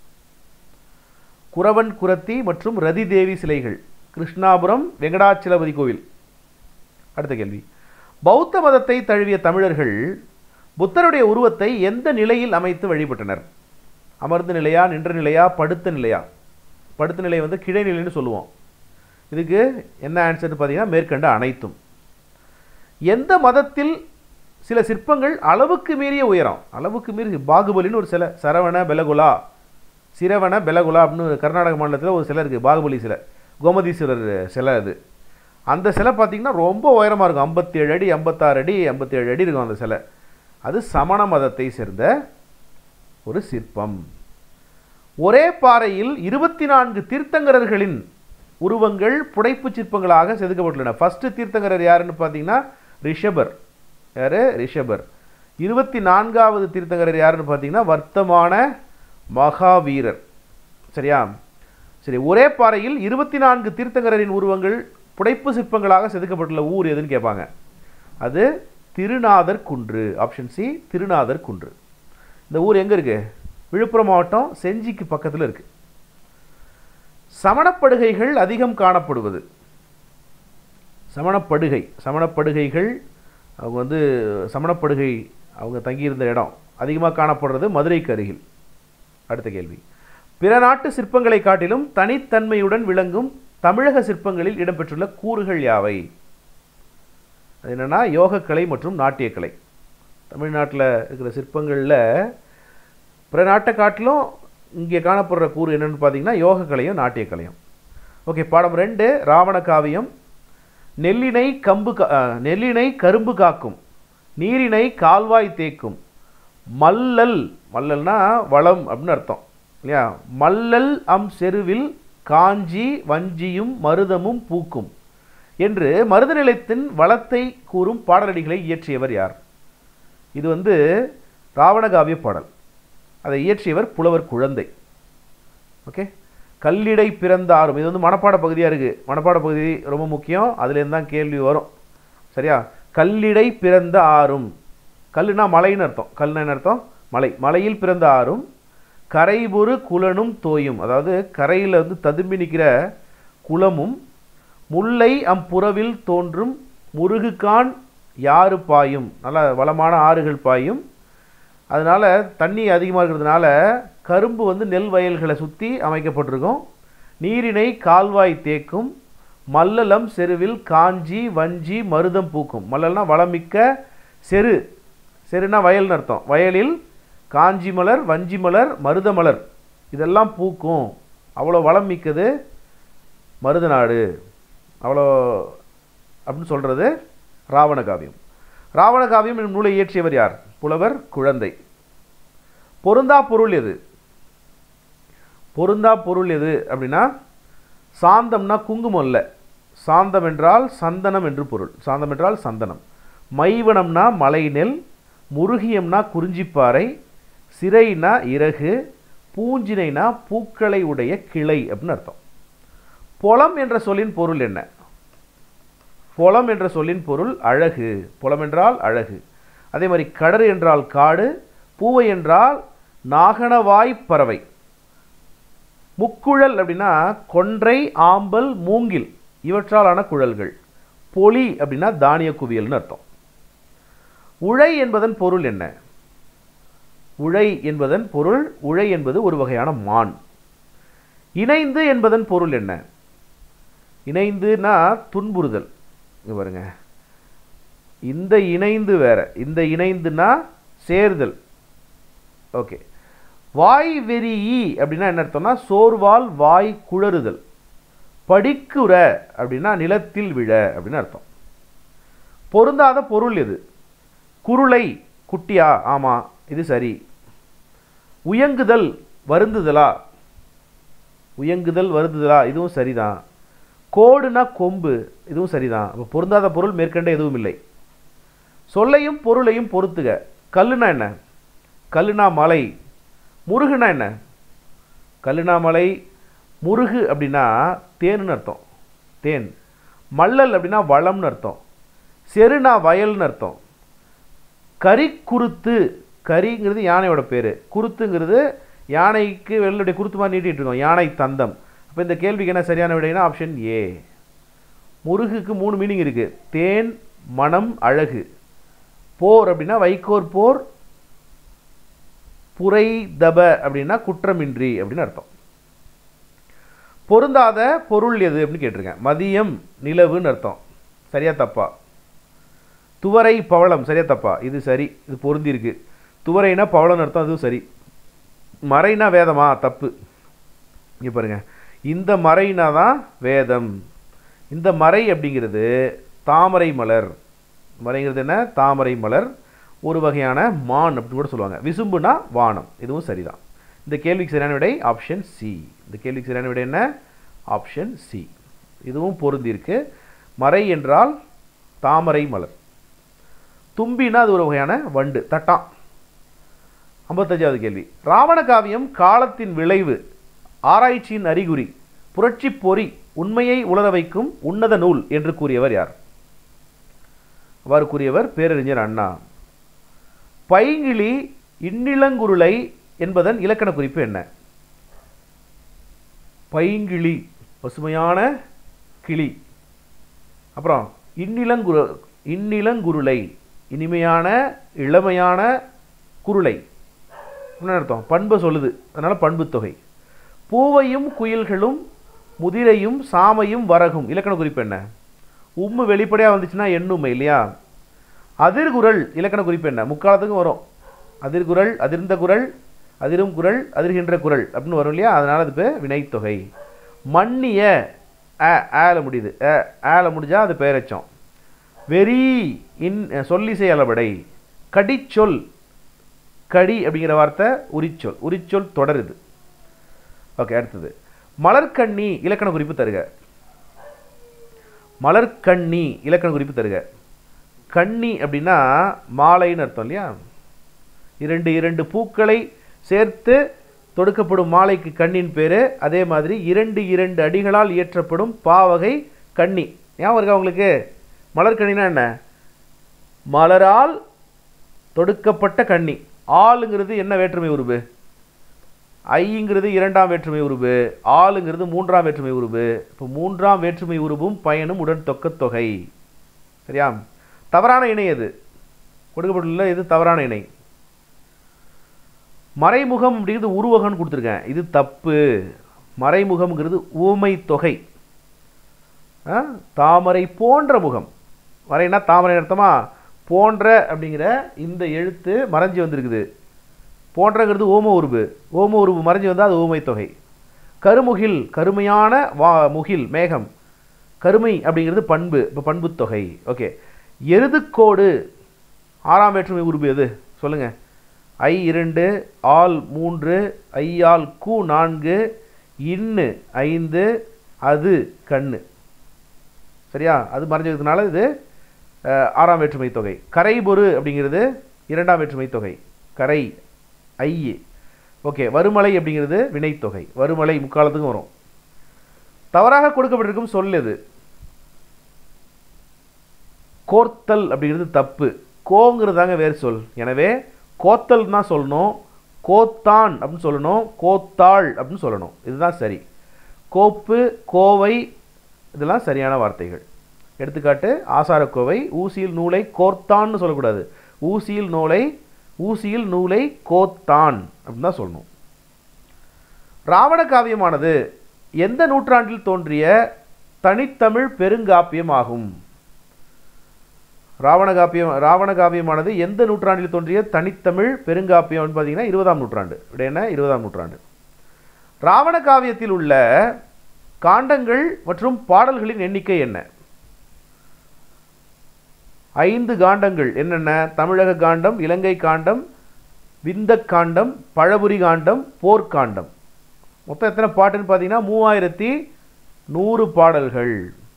[SPEAKER 1] குரவன் குரத்தி மற்றும் ரதி தேவி சிலைகள் கிருஷ்ணாபுரம் வெங்கடாச்சலபதி கோவில் அடுத்த கேள்வி பௌத்த மதத்தை தழுவிய தமிழர்கள் புத்தருடைய உருவத்தை எந்த நிலையில் அமைத்து வழிபட்டனர் அமர்ந்த நிலையா நின்ற நிலையா படுத்த நிலையா படுத்த நிலை வந்து கிழை நிலைன்னு சொல்லுவோம் இதுக்கு என்ன ஆன்சர்னு பார்த்தீங்கன்னா மேற்கண்ட அனைத்தும் எந்த மதத்தில் சில சிற்பங்கள் அளவுக்கு மீறிய உயரம் அளவுக்கு மீறி பாகுபலின்னு ஒரு சிலை சரவண பெலகுலா சிரவண பெலகுலா அப்படின்னு கர்நாடக மாநிலத்தில் ஒரு சிலை இருக்குது பாகுபலி சிலை கோமதீஸ்வரர் சிலை அது அந்த சிலை பார்த்திங்கன்னா ரொம்ப உயரமாக இருக்கும் ஐம்பத்தேழு அடி ஐம்பத்தாறு அடி ஐம்பத்தேழு அடி இருக்கும் அந்த சிலை அது சமண மதத்தை சேர்ந்த ஒரு சிற்பம் ஒரே பாறையில் இருபத்தி நான்கு தீர்த்தங்கரர்களின் உருவங்கள் புடைப்பு சிற்பங்களாக செதுக்கப்பட்டுள்ளன ஃபஸ்ட்டு தீர்த்தங்கரர் யாருன்னு பார்த்தீங்கன்னா ரிஷபர் யார் ரிஷபர் இருபத்தி நான்காவது தீர்த்தங்கரர் யாருன்னு பார்த்தீங்கன்னா வர்த்தமான மகாவீரர் சரியா சரி ஒரே பாறையில் இருபத்தி நான்கு தீர்த்தங்கரரின் உருவங்கள் புடைப்பு சிற்பங்களாக செதுக்கப்பட்டுள்ள ஊர் எதுன்னு கேட்பாங்க அது திருநாதர் குன்று ஆப்ஷன் சி திருநாதர் குன்று இந்த ஊர் எங்கே இருக்குது விழுப்புரம் மாவட்டம் செஞ்சிக்கு பக்கத்தில் இருக்குது சமணப்படுகைகள் அதிகம் காணப்படுவது சமணப்படுகை சமணப்படுகைகள் அவங்க வந்து சமணப்படுகை அவங்க தங்கியிருந்த இடம் அதிகமாக காணப்படுறது மதுரைக்கு அருகில் அடுத்த கேள்வி பிற நாட்டு சிற்பங்களை காட்டிலும் தனித்தன்மையுடன் விளங்கும் தமிழக சிற்பங்களில் இடம்பெற்றுள்ள கூறுகள் யாவை அது என்னென்னா யோகக்கலை மற்றும் நாட்டியக்கலை தமிழ்நாட்டில் இருக்கிற சிற்பங்களில் பிற நாட்டை காட்டிலும் இங்கே காணப்படுற கூறு என்னென்னு பார்த்தீங்கன்னா யோகக்கலையும் நாட்டியக்கலையும் ஓகே பாடம் ரெண்டு ராவண காவியம் நெல்லினை கம்பு கா அஹ், நெல்லினை கரும்பு காக்கும் நீரினை கால்வாய் தேக்கும் மல்லல் மல்லல்னா வளம் அப்படின்னு அர்த்தம் இல்லையா மல்லல் அம் செருவில் காஞ்சி வஞ்சியும் மருதமும் பூக்கும் என்று மருத நிலையத்தின் வளத்தை கூறும் பாடலடிகளை இயற்றியவர் யார் இது வந்து ராவணகாவிய பாடல் அதை இயற்றியவர் புலவர் குழந்தை ஓகே கல்லிடை பிறந்த ஆறும் இது வந்து மனப்பாட பகுதியாக இருக்குது மனப்பாட பகுதி ரொம்ப முக்கியம் அதுலேருந்து தான் கேள்வி வரும் சரியா கல்லிடை பிறந்த ஆறும் கல்லுனா மலைன்னு அர்த்தம் கல்லுனா என்ன அர்த்தம் மலை மலையில் பிறந்த ஆறும் கரைபொரு குலனும் தோயும் அதாவது கரையில் வந்து ததும்பி நிற்கிற குளமும் முல்லை அம்புறவில் தோன்றும் முருகுகான் யாறு பாயும் நல்ல வளமான ஆறுகள் பாயும் அதனால் தண்ணி அதிகமாக இருக்கிறதுனால கரும்பு வந்து நெல் வயல்களை சுற்றி அமைக்கப்பட்டிருக்கும் நீரினை கால்வாய் தேக்கும் மல்லலம் செருவில் காஞ்சி வஞ்சி மருதம் பூக்கும் மல்லல்னா வளமிக்க செரு செருனா வயல்னு அர்த்தம் வயலில் காஞ்சி மலர் வஞ்சி மலர் மருத மலர் இதெல்லாம் பூக்கும் அவ்வளோ வளம் மிக்கது மருதநாடு அவ்வளோ அப்படின்னு சொல்கிறது ராவண காவியம் ராவண காவியம் என்னும் நூலை இயற்றியவர் யார் புலவர் குழந்தை பொருந்தா பொருள் எது பொருந்தா பொருள் எது அப்படின்னா சாந்தம்னா குங்குமம் இல்லை சாந்தம் என்றால் சந்தனம் என்று பொருள் சாந்தம் என்றால் சந்தனம் மைவனம்னா மலை நெல் முருகியம்னா குறிஞ்சிப்பாறை சிறைனா இறகு பூஞ்சினைனா பூக்களை உடைய கிளை அப்படின்னு அர்த்தம் பொலம் என்ற சொல்லின் பொருள் என்ன பொலம் என்ற சொல்லின் பொருள் அழகு பொலம் என்றால் அழகு அதே மாதிரி கடறு என்றால் காடு பூவை என்றால் நாகனவாய் பறவை முக்குழல் அப்படின்னா கொன்றை ஆம்பல் மூங்கில் இவற்றாலான குழல்கள் பொலி அப்படின்னா தானிய குவியல்னு அர்த்தம் உழை என்பதன் பொருள் என்ன உழை என்பதன் பொருள் உழை என்பது ஒரு வகையான மான் இணைந்து என்பதன் பொருள் என்ன இணைந்துனா துன்புறுதல் இங்க பாருங்க இந்த இணைந்து வேற இந்த இணைந்துனா சேர்தல் ஓகே வாய் வெறியி அப்படின்னா என்ன அர்த்தம்னா சோர்வால் வாய் குளறுதல் படிக்குற அப்படின்னா நிலத்தில் விழ அப்படின்னு அர்த்தம் பொருந்தாத பொருள் எது குருளை குட்டியா ஆமாம் இது சரி உயங்குதல் வருந்துதலா உயங்குதல் வருந்துதலா இதுவும் சரிதான் கோடுனா கொம்பு இதுவும் சரிதான் அப்போ பொருந்தாத பொருள் மேற்கண்ட எதுவும் இல்லை சொல்லையும் பொருளையும் பொறுத்துக கல்லுனா என்ன கல்லுனா மலை முருகுனா என்ன கல்லுனா மலை முருகு அப்படின்னா தேனுன்னு அர்த்தம் தேன் மல்லல் அப்படின்னா வளம்னு அர்த்தம் செருனா வயல்னு அர்த்தம் கரி குருத்து கரிங்கிறது யானையோட பேர் குருத்துங்கிறது யானைக்கு வெள்ளுடைய குருத்து மாதிரி நீட்டிட்டு இருக்கோம் யானை தந்தம் அப்போ இந்த கேள்விக்கு என்ன சரியான விடைனா ஆப்ஷன் ஏ முருகுக்கு மூணு மீனிங் இருக்குது தேன் மனம் அழகு போர் அப்படின்னா வைக்கோர் போர் புரை தப அப்படின்னா குற்றமின்றி அப்படின்னு அர்த்தம் பொருந்தாத பொருள் எது அப்படின்னு கேட்டிருக்கேன் மதியம் நிலவுன்னு அர்த்தம் சரியா தப்பா துவரை பவளம் சரியா தப்பா இது சரி இது பொருந்தி இருக்கு துவரைனா பவளம்னு அர்த்தம் அதுவும் சரி மறைனா வேதமா தப்பு இங்கே பாருங்க இந்த மறைனா தான் வேதம் இந்த மறை அப்படிங்கிறது தாமரை மலர் மறைங்கிறது என்ன தாமரை மலர் ஒரு வகையான மான் அப்படின்னு கூட சொல்லுவாங்க விசும்புனா வானம் இதுவும் சரிதான் இந்த கேள்விக்கு சரியான விடை ஆப்ஷன் சி இந்த கேள்விக்கு சரியான விடை என்ன ஆப்ஷன் சி இதுவும் பொருந்தி இருக்கு மறை என்றால் தாமரை மலர் தும்பினா அது ஒரு வகையான வண்டு தட்டான் ஐம்பத்தஞ்சாவது கேள்வி ராவண காவியம் காலத்தின் விளைவு ஆராய்ச்சியின் அறிகுறி புரட்சி பொறி உண்மையை உணர வைக்கும் உன்னத நூல் என்று கூறியவர் யார் அவ்வாறு கூறியவர் பேரறிஞர் அண்ணா பைங்கிளி இன்னிளங்குருளை என்பதன் இலக்கண குறிப்பு என்ன பைங்கிளி பசுமையான கிளி அப்புறம் இன்னிலங்குரு இன்னிலங்குருளை இனிமையான இளமையான குருளை என்ன அர்த்தம் பண்பை சொல்லுது அதனால் பண்பு தொகை பூவையும் குயில்களும் முதிரையும் சாமையும் வரகும் இலக்கண குறிப்பு என்ன உம்மு வெளிப்படையாக வந்துச்சுன்னா எண்ணுமை இல்லையா அதிர்குரல் இலக்கண குறிப்பு என்ன முக்காலத்துக்கும் வரும் அதிர்குரல் அதிர்ந்த குரல் அதிரும் குரல் அதிர்கின்ற குரல் அப்படின்னு வரும் இல்லையா அதனால் அது பேர் வினைத்தொகை மன்னிய அ ஆல முடியுது அ ஆல முடிஞ்சால் அது பெயரச்சம் வெறி இன் சொல்லிசை அளபடை கடிச்சொல் கடி அப்படிங்கிற வார்த்தை உரிச்சொல் உரிச்சொல் தொடருது ஓகே அடுத்தது மலர்கண்ணி இலக்கண குறிப்பு தருக மலர்கண்ணி இலக்கண குறிப்பு தருக கண்ணி அப்படின்னா மாலைன்னு அர்த்தம் இல்லையா இரண்டு இரண்டு பூக்களை சேர்த்து தொடுக்கப்படும் மாலைக்கு கண்ணின் பேர் அதே மாதிரி இரண்டு இரண்டு அடிகளால் இயற்றப்படும் பாவகை கண்ணி ஞாபகம் இருக்கா உங்களுக்கு மலர்கண்ணினா என்ன மலரால் தொடுக்கப்பட்ட கண்ணி ஆளுங்கிறது என்ன வேற்றுமை உருவு ஐங்கிறது இரண்டாம் வேற்றுமை உருவு ஆளுங்கிறது மூன்றாம் வேற்றுமை உருவு இப்போ மூன்றாம் வேற்றுமை உருவும் பயனும் உடன் தொக்கத் தொகை சரியா தவறான இணை எது கொடுக்கப்பட்டுள்ள இது தவறான இணை மறைமுகம் அப்படிங்கிறது உருவகம்னு கொடுத்துருக்கேன் இது தப்பு மறைமுகம்ங்கிறது ஊமை தொகை ஆ? தாமரை போன்ற முகம் மறைனா தாமரை அர்த்தமா போன்ற அப்படிங்கிற இந்த எழுத்து மறைஞ்சு வந்திருக்குது போன்றங்கிறது ஓம உருவு ஓம உருவு மறைஞ்சு வந்தால் அது ஊமை தொகை கருமுகில் கருமையான வா முகில் மேகம் கருமை அப்படிங்கிறது பண்பு இப்போ பண்பு தொகை ஓகே எருதுக்கோடு ஆறாம் வேற்றுமை உருவு எது சொல்லுங்க ஐ இரண்டு ஆல் மூன்று ஐயால் கு நான்கு இன்னு ஐந்து அது கண்ணு சரியா அது மறைஞ்சதுனால இது அஹ், ஆறாம் வேற்றுமை தொகை கரைபொரு அப்படிங்கிறது இரண்டாம் வேற்றுமை தொகை கரை ஐ ஓகே வருமலை அப்படிங்கிறது வினைத்தொகை வருமலை முக்காலத்துக்கும் வரும் தவறாக கொடுக்கப்பட்டிருக்கும் சொல் எது கோர்த்தல் அப்படிங்கிறது தப்பு கோங்கிறதாங்க வேறு சொல் எனவே கோத்தல் தான் சொல்லணும் கோத்தான் அப்படின்னு சொல்லணும் கோத்தாள் அப்படின்னு சொல்லணும் இதுதான் சரி கோப்பு கோவை இதெல்லாம் சரியான வார்த்தைகள் எடுத்துக்காட்டு ஆசாரக்கோவை ஊசியில் நூலை கோர்த்தான்னு சொல்லக்கூடாது ஊசியில் நூலை ஊசியில் நூலை கோத்தான் அப்படின்னு தான் சொல்லணும் ராவண காவியமானது எந்த நூற்றாண்டில் தோன்றிய தனித்தமிழ் பெருங்காப்பியம் ஆகும் ராவண காப்பியம் ராவண காவியமானது எந்த நூற்றாண்டில் தோன்றிய தனித்தமிழ் பெருங்காப்பியம்னு பார்த்தீங்கன்னா இருபதாம் நூற்றாண்டு விட என்ன இருபதாம் நூற்றாண்டு ராவண காவியத்தில் உள்ள காண்டங்கள் மற்றும் பாடல்களின் எண்ணிக்கை என்ன ஐந்து காண்டங்கள் என்னென்ன தமிழக காண்டம் இலங்கை காண்டம் விந்தக் காண்டம் பழபுரி காண்டம் போர்க்காண்டம் மொத்தம் எத்தனை பாட்டுன்னு பார்த்தீங்கன்னா மூவாயிரத்தி நூறு பாடல்கள்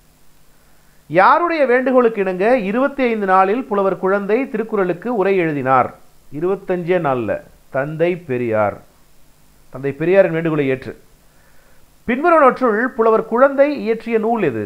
[SPEAKER 1] யாருடைய வேண்டுகோளுக்கு இணங்க இருபத்தி ஐந்து நாளில் புலவர் குழந்தை திருக்குறளுக்கு உரை எழுதினார் இருபத்தஞ்சே நாளில் தந்தை பெரியார் தந்தை பெரியாரின் வேண்டுகோளை ஏற்று பின்வருவனற்றுள் புலவர் குழந்தை இயற்றிய நூல் எது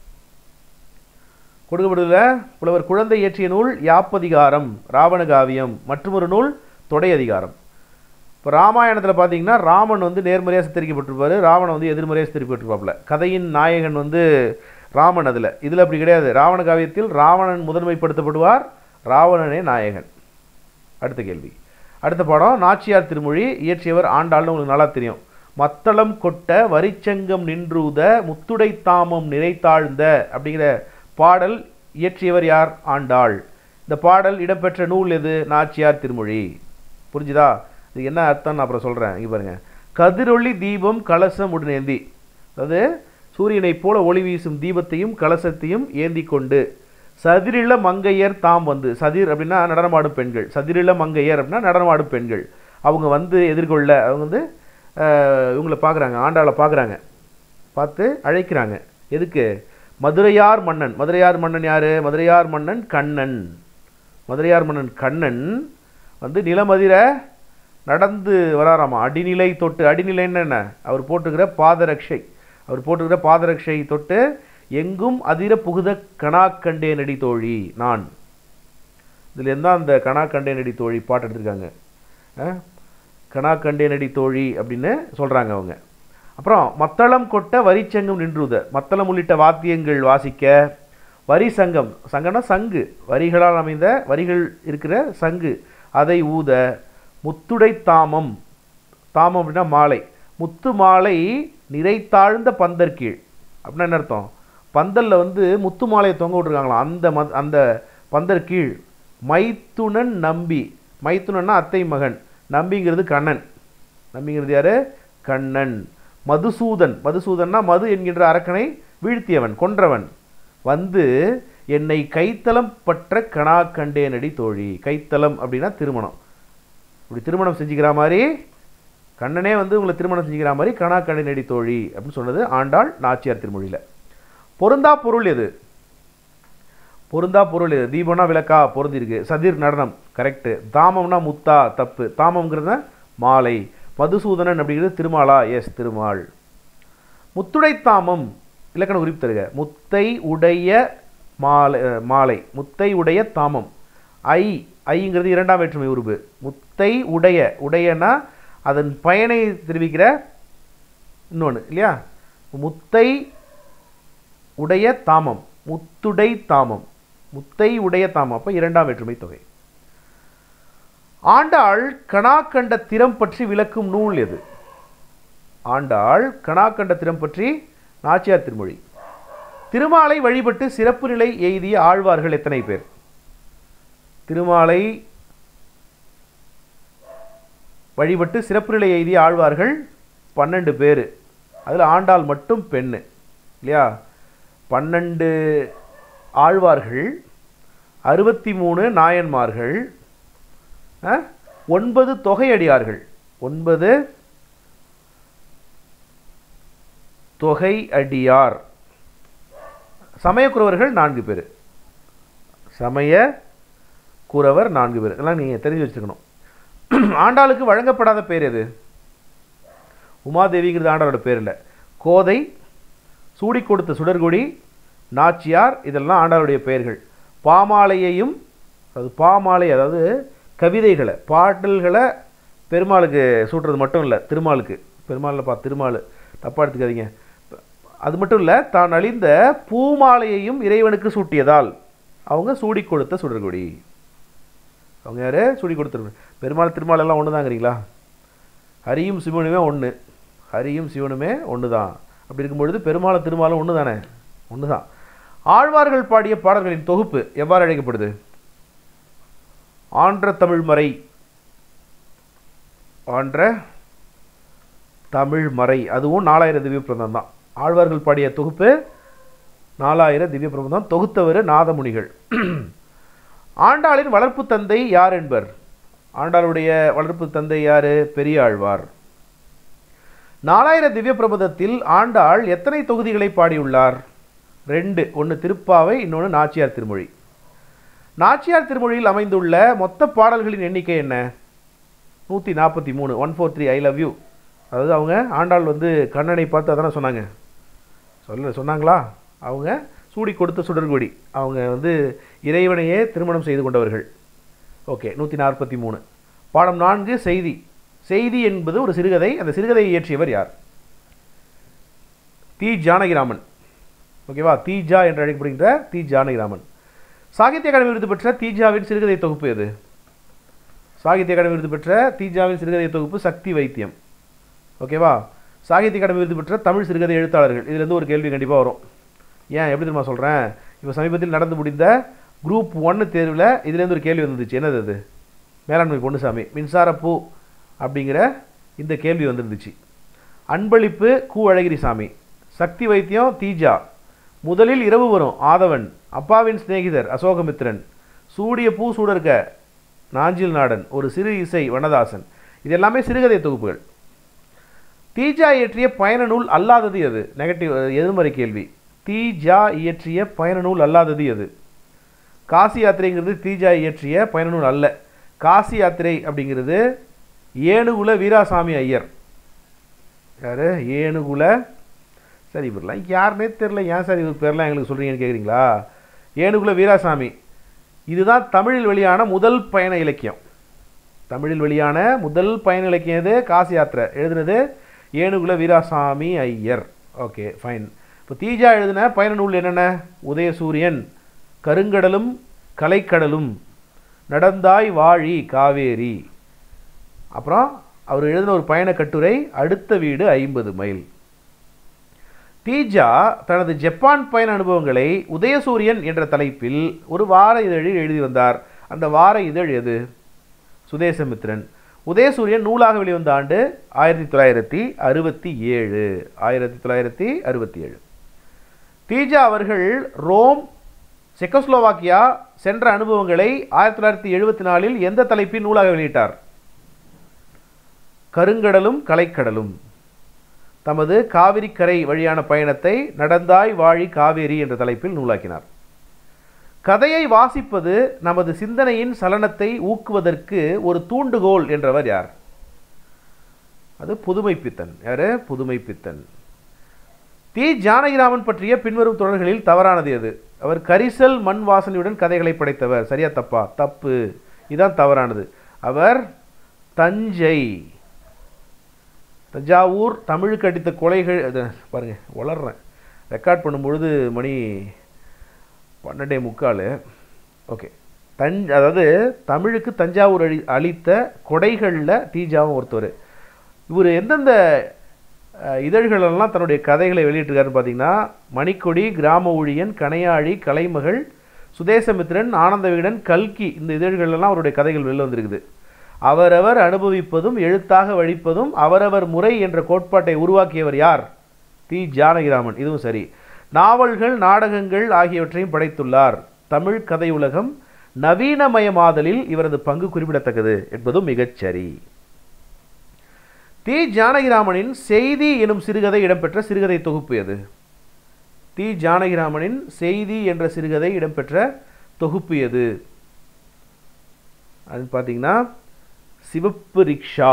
[SPEAKER 1] கொடுக்கப்படுதுல புலவர் குழந்தை இயற்றிய நூல் யாப்பதிகாரம் ராவணகாவியம் மற்றொரு நூல் தொடை அதிகாரம் இப்போ ராமாயணத்தில் பார்த்தீங்கன்னா ராமன் வந்து நேர்மறையாக சித்தரிக்கப்பட்டிருப்பாரு ராவணன் வந்து எதிர்மறையாக சித்தரிக்கப்பட்டிருப்பாப்புல கதையின் நாயகன் வந்து ராமன் அதில் இதில் அப்படி கிடையாது ராவண காவியத்தில் ராவணன் முதன்மைப்படுத்தப்படுவார் ராவணனே நாயகன் அடுத்த கேள்வி அடுத்த பாடம் நாச்சியார் திருமொழி இயற்றியவர் ஆண்டாள்னு உங்களுக்கு நல்லா தெரியும் மத்தளம் கொட்ட வரிச்சங்கம் நின்றூத முத்துடை தாமம் நிறைத்தாழ்ந்த அப்படிங்கிற பாடல் இயற்றியவர் யார் ஆண்டாள் இந்த பாடல் இடம்பெற்ற நூல் எது நாச்சியார் திருமொழி புரிஞ்சுதா இது என்ன அர்த்தம் நான் அப்புறம் சொல்கிறேன் இங்கே பாருங்கள் கதிரொளி தீபம் கலசம் உடனேந்தி அதாவது சூரியனைப் போல ஒளி வீசும் தீபத்தையும் கலசத்தையும் ஏந்தி கொண்டு சதிரிள மங்கையர் தாம் வந்து சதிர் அப்படின்னா நடனமாடும் பெண்கள் சதிரிள மங்கையர் அப்படின்னா நடனமாடும் பெண்கள் அவங்க வந்து எதிர்கொள்ள அவங்க வந்து அஹ், இவங்களை பார்க்குறாங்க ஆண்டாளை பார்க்குறாங்க பார்த்து அழைக்கிறாங்க எதுக்கு மதுரையார் மன்னன் மதுரையார் மன்னன் யார் மதுரையார் மன்னன் கண்ணன் மதுரையார் மன்னன் கண்ணன் வந்து நிலமதிர நடந்து வராராமா அடிநிலை தொட்டு அடிநிலைன்னு என்ன அவர் போட்டுக்கிற பாதரக்ஷை அவர் போட்டுக்கிற பாதரக்ஷை தொட்டு எங்கும் அதிர புகுத கணா கண்டே நடி தோழி நான் இதில் இருந்தா அந்த கணா கண்டே நடி தோழி பாட்டு எடுத்திருக்காங்க அஹ், கணா கண்டே நடி தோழி அப்படின்னு சொல்கிறாங்க அவங்க அப்புறம் மத்தளம் கொட்ட வரிச்சங்கம் நின்றுத மத்தளம் உள்ளிட்ட வாத்தியங்கள் வாசிக்க வரி சங்கம் சங்கம்னா சங்கு வரிகளால் அமைந்த வரிகள் இருக்கிற சங்கு அதை ஊத முத்துடை தாமம் தாமம் அப்படின்னா மாலை முத்து மாலை நிறைத்தாழ்ந்த பந்தர் கீழ் அப்படின்னா என்ன அர்த்தம் பந்தல்ல வந்து முத்து மாலையை தொங்க விட்டுருக்காங்களாம் அந்த ம அந்த பந்தர் கீழ் மைத்துனன் நம்பி மைத்துனன்னா அத்தை மகன் நம்பிங்கிறது கண்ணன் நம்பிங்கிறது யாரு கண்ணன் மதுசூதன் மதுசூதன்னா மது என்கின்ற அரக்கனை வீழ்த்தியவன் கொன்றவன் வந்து என்னை கைத்தலம் பற்ற கணா கண்டேனடி தோழி கைத்தலம் அப்படின்னா திருமணம் இப்படி திருமணம் செஞ்சுக்கிற மாதிரி கண்ணனே வந்து உங்களை திருமணம் செஞ்சுக்கிற மாதிரி கணா கண்டேனடி தோழி அப்படின்னு சொன்னது ஆண்டாள் நாச்சியார் திருமொழியில் பொருந்தா பொருள் எது பொருந்தா பொருள் எது தீபம்னா விளக்கா பொருந்திருக்கு சதிர் நடனம் கரெக்டு தாமம்னா முத்தா தப்பு தாமம்ங்கிறத மாலை மதுசூதனன் அப்படிங்கிறது திருமாலா எஸ் திருமால் முத்துடை தாமம் இலக்கண குறிப்பு தருக முத்தை உடைய மாலை அஹ், மாலை முத்தை உடைய தாமம் ஐ ஐங்கிறது இரண்டாம் வேற்றுமை உருபு முத்தை உடைய உடையனா அதன் பயனை தெரிவிக்கிற இன்னொன்று இல்லையா முத்தை உடைய தாமம் முத்துடை தாமம் முத்தை உடைய தாமம் அப்போ இரண்டாம் வேற்றுமை தொகை ஆண்டாள் கணா கண்ட திறம் பற்றி விளக்கும் நூல் எது ஆண்டாள் கணா கண்ட திறம் பற்றி நாச்சியார் திருமொழி திருமாலை வழிபட்டு சிறப்பு நிலை எய்திய ஆழ்வார்கள் எத்தனை பேர் திருமாலை வழிபட்டு சிறப்பு நிலை எய்திய ஆழ்வார்கள் பன்னெண்டு பேர் அதில் ஆண்டாள் மட்டும் பெண்ணு இல்லையா பன்னெண்டு ஆழ்வார்கள் அறுபத்தி மூணு நாயன்மார்கள் ஆ? ஒன்பது தொகையடியார்கள் ஒன்பது தொகை அடியார் சமயக்குறவர்கள் நான்கு பேர் சமய குறவர் நான்கு பேர் இதெல்லாம் நீங்கள் தெரிஞ்சு வச்சுக்கணும் ஆண்டாளுக்கு வழங்கப்படாத பேர் எது உமாதேவிங்கிறது ஆண்டாளோட பேர் இல்லை கோதை சூடி கொடுத்த சுடர்கொடி நாச்சியார் இதெல்லாம் ஆண்டாளுடைய பெயர்கள் பாமாலையையும் அது பாமாலை அதாவது கவிதைகளை பாடல்களை பெருமாளுக்கு சூட்டுறது மட்டும் இல்லை திருமாலுக்கு பெருமாளில் பா திருமால் தப்பாக எடுத்துக்காதீங்க அது மட்டும் இல்லை தான் அழிந்த பூமாலையையும் இறைவனுக்கு சூட்டியதால் அவங்க சூடி கொடுத்த சுடர்கொடி அவங்க யார் சூடி கொடுத்துரு பெருமாள் திருமால் எல்லாம் ஒன்று தாங்கிறீங்களா ஹரியும் சிவனுமே ஒன்று ஹரியும் சிவனுமே ஒன்று தான் அப்படி இருக்கும்பொழுது பெருமாளை திருமாலும் ஒன்று தானே ஒன்று தான் ஆழ்வார்கள் பாடிய பாடல்களின் தொகுப்பு எவ்வாறு அழைக்கப்படுது ஆன்ற தமிழ்மறை ஆன்ற தமிழ்மறை அதுவும் நாலாயிரம் திவ்ய பிரபந்தம் தான் ஆழ்வார்கள் பாடிய தொகுப்பு நாலாயிரம் திவ்ய பிரபந்தம் தொகுத்தவர் நாதமுனிகள் ஆண்டாளின் வளர்ப்பு தந்தை யார் என்பர் ஆண்டாளுடைய வளர்ப்பு தந்தை யாரு பெரிய ஆழ்வார் நாலாயிர திவ்ய பிரபந்தத்தில் ஆண்டாள் எத்தனை தொகுதிகளை பாடியுள்ளார் ரெண்டு ஒன்று திருப்பாவை இன்னொன்று நாச்சியார் திருமொழி நாச்சியார் திருமொழியில் அமைந்துள்ள மொத்த பாடல்களின் எண்ணிக்கை என்ன நூற்றி நாற்பத்தி மூணு one four three I love you அதாவது அவங்க ஆண்டாள் வந்து கண்ணனை பார்த்து அதானே சொன்னாங்க சொல்ல சொன்னாங்களா அவங்க சூடி கொடுத்த சுடர்கொடி அவங்க வந்து இறைவனையே திருமணம் செய்து கொண்டவர்கள் ஓகே நூற்றி நாற்பத்தி மூணு பாடம் நான்கு செய்தி செய்தி என்பது ஒரு சிறுகதை அந்த சிறுகதையை இயற்றியவர் யார் தி ஜானகிராமன் ஓகேவா தீஜா என்று அழைக்கப்படுகின்ற தி ஜானகிராமன் சாகித்ய அகாடமி விருது பெற்ற தீஜாவின் சிறுகதை தொகுப்பு எது சாகித்ய அகாடமி விருது பெற்ற தீஜாவின் சிறுகதை தொகுப்பு சக்தி வைத்தியம் ஓகேவா சாகித்ய அகாடமி விருது பெற்ற தமிழ் சிறுகதை எழுத்தாளர்கள் இதுலேருந்து ஒரு கேள்வி கண்டிப்பாக வரும் ஏன் எப்படி தெரியுமா சொல்கிறேன் இப்போ சமீபத்தில் நடந்து முடிந்த குரூப் ஒன்று தேர்வில் இதுலேருந்து ஒரு கேள்வி வந்துருந்துச்சு என்னது அது மேலாண்மை பொன்னுசாமி மின்சாரப்பூ அப்படிங்கிற இந்த கேள்வி வந்துருந்துச்சு அன்பளிப்பு கு அழகிரிசாமி சக்தி வைத்தியம் தீஜா முதலில் இரவு வரும் ஆதவன் அப்பாவின் சிநேகிதர் அசோகமித்திரன் சூடிய பூ சூடர்க நாஞ்சில் நாடன் ஒரு சிறு இசை வனதாசன் இது எல்லாமே சிறுகதை தொகுப்புகள் தீஜா இயற்றிய பயண நூல் அல்லாதது எது நெகட்டிவ் எதிர்மறை கேள்வி தீஜா இயற்றிய பயண நூல் அல்லாதது எது காசி யாத்திரைங்கிறது தீஜா இயற்றிய பயண நூல் அல்ல காசி யாத்திரை அப்படிங்கிறது ஏணுகுல வீராசாமி ஐயர் யார் ஏணுகுல சரி இவரெல்லாம் யாருனே தெரில ஏன் சார் இவர் பேர்லாம் எங்களுக்கு சொல்கிறீங்கன்னு கேட்குறீங்களா ஏணுகுல வீராசாமி இதுதான் தமிழில் வெளியான முதல் பயண இலக்கியம் தமிழில் வெளியான முதல் பயண இலக்கியம் எது காசி யாத்திரை எழுதுனது ஏணுகுல வீராசாமி ஐயர் ஓகே ஃபைன் இப்போ தீஜா எழுதின பயண நூல் என்னென்ன உதயசூரியன் கருங்கடலும் கலைக்கடலும் நடந்தாய் வாழி காவேரி அப்புறம் அவர் எழுதின ஒரு பயண கட்டுரை அடுத்த வீடு ஐம்பது மைல் தீஜா தனது ஜப்பான் பயண அனுபவங்களை உதயசூரியன் என்ற தலைப்பில் ஒரு வார இதழில் எழுதி வந்தார் அந்த வார இதழ் எது சுதேசமித்ரன் உதயசூரியன் நூலாக வெளிவந்த ஆண்டு ஆயிரத்தி தொள்ளாயிரத்தி அறுபத்தி ஏழு ஆயிரத்தி தொள்ளாயிரத்தி அறுபத்தி ஏழு தீஜா அவர்கள் ரோம் செக்கோஸ்லோவாக்கியா சென்ற அனுபவங்களை ஆயிரத்தி தொள்ளாயிரத்தி எழுபத்தி நாலில் எந்த தலைப்பில் நூலாக வெளியிட்டார் கருங்கடலும் கலைக்கடலும் தமது காவிரி கரை வழியான பயணத்தை நடந்தாய் வாழி காவேரி என்ற தலைப்பில் நூலாக்கினார் கதையை வாசிப்பது நமது சிந்தனையின் சலனத்தை ஊக்குவதற்கு ஒரு தூண்டுகோல் என்றவர் யார் அது புதுமைப்பித்தன் யாரு புதுமைப்பித்தன் தி ஜானகிராமன் பற்றிய பின்வரும் தொடர்களில் தவறானது எது அவர் கரிசல் மண் வாசனையுடன் கதைகளை படைத்தவர் சரியா தப்பா தப்பு இதுதான் தவறானது அவர் தஞ்சை தஞ்சாவூர் தமிழுக்கு அடித்த கொலைகள் அது பாருங்க வளர்றேன் ரெக்கார்ட் பண்ணும்பொழுது மணி பன்னெண்டே முக்கால் ஓகே தஞ்ச் அதாவது தமிழுக்கு தஞ்சாவூர் அழி அளித்த கொடைகளில் தீஜாவும் ஒருத்தர் இவர் எந்தெந்த அஹ், இதழ்களெல்லாம் தன்னுடைய கதைகளை வெளியிட்டிருக்காருன்னு பார்த்தீங்கன்னா மணிக்கொடி கிராம ஊழியன் கனையாழி கலைமகள் சுதேசமித்திரன் ஆனந்த விகடன் கல்கி இந்த இதழ்களெல்லாம் அவருடைய கதைகள் வெளில வந்திருக்குது அவரவர் அனுபவிப்பதும் எழுத்தாக வழிப்பதும் அவரவர் முறை என்ற கோட்பாட்டை உருவாக்கியவர் யார் தி ஜானகிராமன் இதுவும் சரி நாவல்கள் நாடகங்கள் ஆகியவற்றையும் படைத்துள்ளார் தமிழ் கதை உலகம் நவீனமயமாதலில் இவரது பங்கு குறிப்பிடத்தக்கது என்பதும் மிகச் சரி தி ஜானகிராமனின் செய்தி எனும் சிறுகதை இடம்பெற்ற சிறுகதை தொகுப்பு எது தி ஜானகிராமனின் செய்தி என்ற சிறுகதை இடம்பெற்ற தொகுப்பு எது அது பார்த்தீங்கன்னா சிவப்பு ரிக்ஷா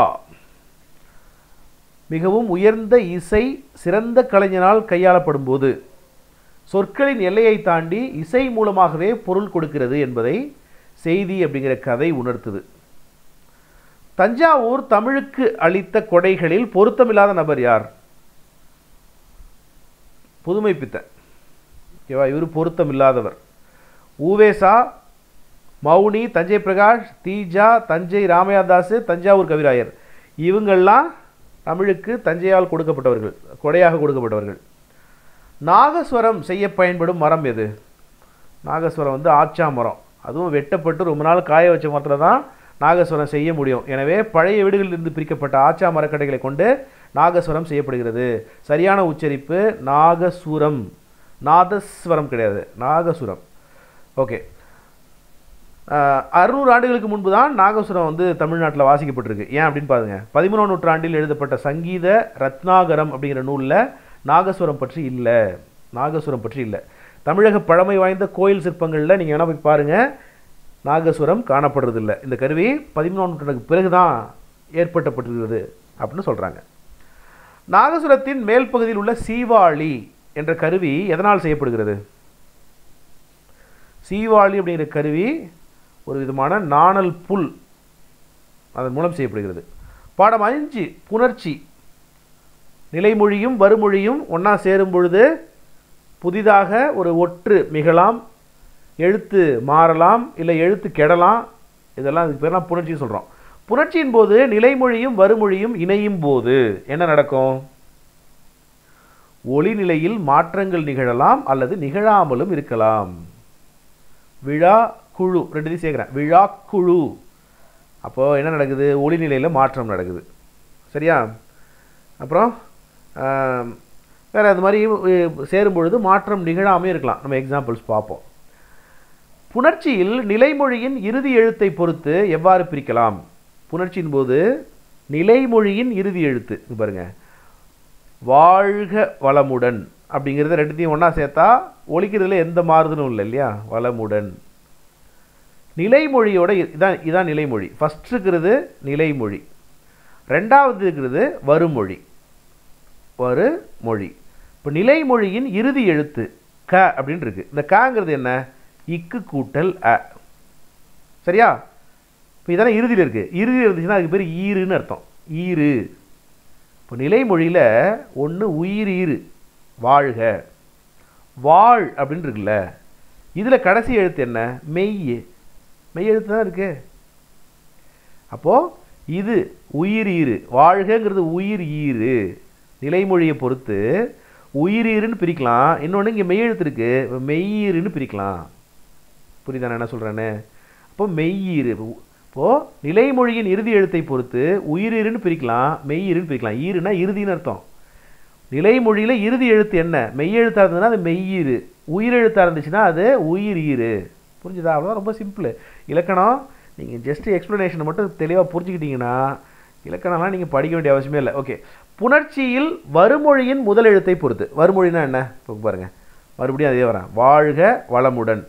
[SPEAKER 1] மிகவும் உயர்ந்த இசை சிறந்த கலைஞனால் கையாளப்படும் போது சொற்களின் எல்லையை தாண்டி இசை மூலமாகவே பொருள் கொடுக்கிறது என்பதை செய்தி அப்படிங்கிற கதை உணர்த்துது தஞ்சாவூர் தமிழுக்கு அளித்த கொடைகளில் பொருத்தமில்லாத நபர் யார் புதுமை பித்தன் ஓகேவா இவர் பொருத்தமில்லாதவர் ஊவேசா மௌனி தஞ்சை பிரகாஷ் தீஜா தஞ்சை ராமையாதாஸ் தஞ்சாவூர் கவிராயர் இவங்கெல்லாம் தமிழுக்கு தஞ்சையால் கொடுக்கப்பட்டவர்கள் கொடையாக கொடுக்கப்பட்டவர்கள் நாகஸ்வரம் செய்ய பயன்படும் மரம் எது நாகஸ்வரம் வந்து ஆச்சா மரம் அதுவும் வெட்டப்பட்டு ரொம்ப நாள் காய வச்ச மரத்தில் தான் நாகஸ்வரம் செய்ய முடியும் எனவே பழைய வீடுகளிலிருந்து பிரிக்கப்பட்ட ஆச்சா மரக்கட்டைகளை கொண்டு நாகஸ்வரம் செய்யப்படுகிறது சரியான உச்சரிப்பு நாகசுரம் நாதஸ்வரம் கிடையாது நாகசுரம் ஓகே அறுநூறு ஆண்டுகளுக்கு முன்பு தான் நாகசுரம் வந்து தமிழ்நாட்டில் வாசிக்கப்பட்டிருக்கு ஏன் அப்படின்னு பாருங்க பதிமூணாம் நூற்றாண்டில் எழுதப்பட்ட சங்கீத ரத்னாகரம் அப்படிங்கிற நூலில் நாகசுரம் பற்றி இல்லை நாகசுரம் பற்றி இல்லை தமிழக பழமை வாய்ந்த கோயில் சிற்பங்களில் நீங்கள் வேணா போய் பாருங்கள் நாகசுரம் காணப்படுறதில்லை இந்த கருவி பதிமூணாம் நூற்றாண்டுக்கு பிறகு தான் ஏற்பட்டப்பட்டிருக்கிறது அப்படின்னு சொல்கிறாங்க நாகசுரத்தின் மேல் பகுதியில் உள்ள சீவாளி என்ற கருவி எதனால் செய்யப்படுகிறது சீவாளி அப்படிங்கிற கருவி ஒரு விதமான நாணல் புல் அதன் மூலம் செய்யப்படுகிறது பாடம் அஞ்சு புணர்ச்சி நிலைமொழியும் வறுமொழியும் ஒன்றா சேரும் பொழுது புதிதாக ஒரு ஒற்று மிகலாம் எழுத்து மாறலாம் இல்லை எழுத்து கெடலாம் இதெல்லாம் அதுக்கு பேர் புணர்ச்சி சொல்கிறோம் புணர்ச்சியின் போது நிலைமொழியும் வறுமொழியும் இணையும் போது என்ன நடக்கும் ஒளி நிலையில் மாற்றங்கள் நிகழலாம் அல்லது நிகழாமலும் இருக்கலாம் விழா குழு ரெண்டுத்தையும் சேர்க்குறேன் விழா குழு அப்போது என்ன நடக்குது ஒளி நிலையில் மாற்றம் நடக்குது சரியா அப்புறம் ஆம், வேறு அது மாதிரி அஹ், சேரும் பொழுது மாற்றம் நிகழாமே இருக்கலாம் நம்ம எக்ஸாம்பிள்ஸ் பார்ப்போம் புணர்ச்சியில் நிலைமொழியின் இறுதி எழுத்தை பொறுத்து எவ்வாறு பிரிக்கலாம் புணர்ச்சியின் போது நிலைமொழியின் இறுதி எழுத்து இங்க பாருங்க வாழ்க வளமுடன் அப்படிங்கிறத ரெண்டுத்தையும் ஒன்றா சேர்த்தா ஒழிக்கிறதுல எந்த மாறுதலும் இல்லை இல்லையா வளமுடன் நிலைமொழியோட இ- இதான் இதான் நிலைமொழி ஃபஸ்ட் இருக்கிறது நிலைமொழி ரெண்டாவது இருக்கிறது வருமொழி வருமொழி இப்போ நிலைமொழியின் இறுதி எழுத்து க அப்படின்னு இருக்கு இந்த கங்கிறது என்ன இக்கு கூட்டல் அ சரியா இப்போ இதெல்லாம் இறுதியில் இருக்குது இறுதியில் இருந்துச்சுன்னா அதுக்கு பேர் ஈருன்னு அர்த்தம் ஈரு இப்போ நிலைமொழியில் ஒன்று உயிர் ஈரு வாழ்க வாழ் அப்படின்னு இருக்குல்ல இதில் கடைசி எழுத்து என்ன மெய் மெய் எழுத்து தான் இருக்கு அப்போது இது உயிர் ஈரு வாழ்கங்கிறது உயிர் ஈரு நிலைமொழியை பொறுத்து உயிர் ஈருன்னு பிரிக்கலாம் இன்னொன்று இங்கே மெய் எழுத்து இருக்கு மெய்யீருன்னு பிரிக்கலாம் புரியுதா நான் என்ன சொல்கிறேன்னு அப்போ மெய்யீரு இப்போது நிலைமொழியின் இறுதி எழுத்தை பொறுத்து உயிரீருன்னு பிரிக்கலாம் மெய்யீருன்னு பிரிக்கலாம் ஈருனா இறுதின்னு அர்த்தம் நிலைமொழியில் இறுதி எழுத்து என்ன மெய்யெழுத்தாக இருந்ததுன்னா அது மெய்யீரு உயிரெழுத்தாக இருந்துச்சுன்னா அது உயிர் ஈரு புரிஞ்சுதா அவ்வளோதான் ரொம்ப சிம்பிள் இலக்கணம் நீங்கள் ஜஸ்ட் எக்ஸ்ப்ளனேஷனை மட்டும் தெளிவாக புரிஞ்சுக்கிட்டீங்கன்னா இலக்கணம்லாம் நீங்கள் படிக்க வேண்டிய அவசியமே இல்லை ஓகே புணர்ச்சியில் வருமொழியின் முதல் எழுத்தை பொறுத்து வருமொழினா என்ன இப்போ பாருங்க மறுபடியும் அதே வரேன் வாழ்க வளமுடன்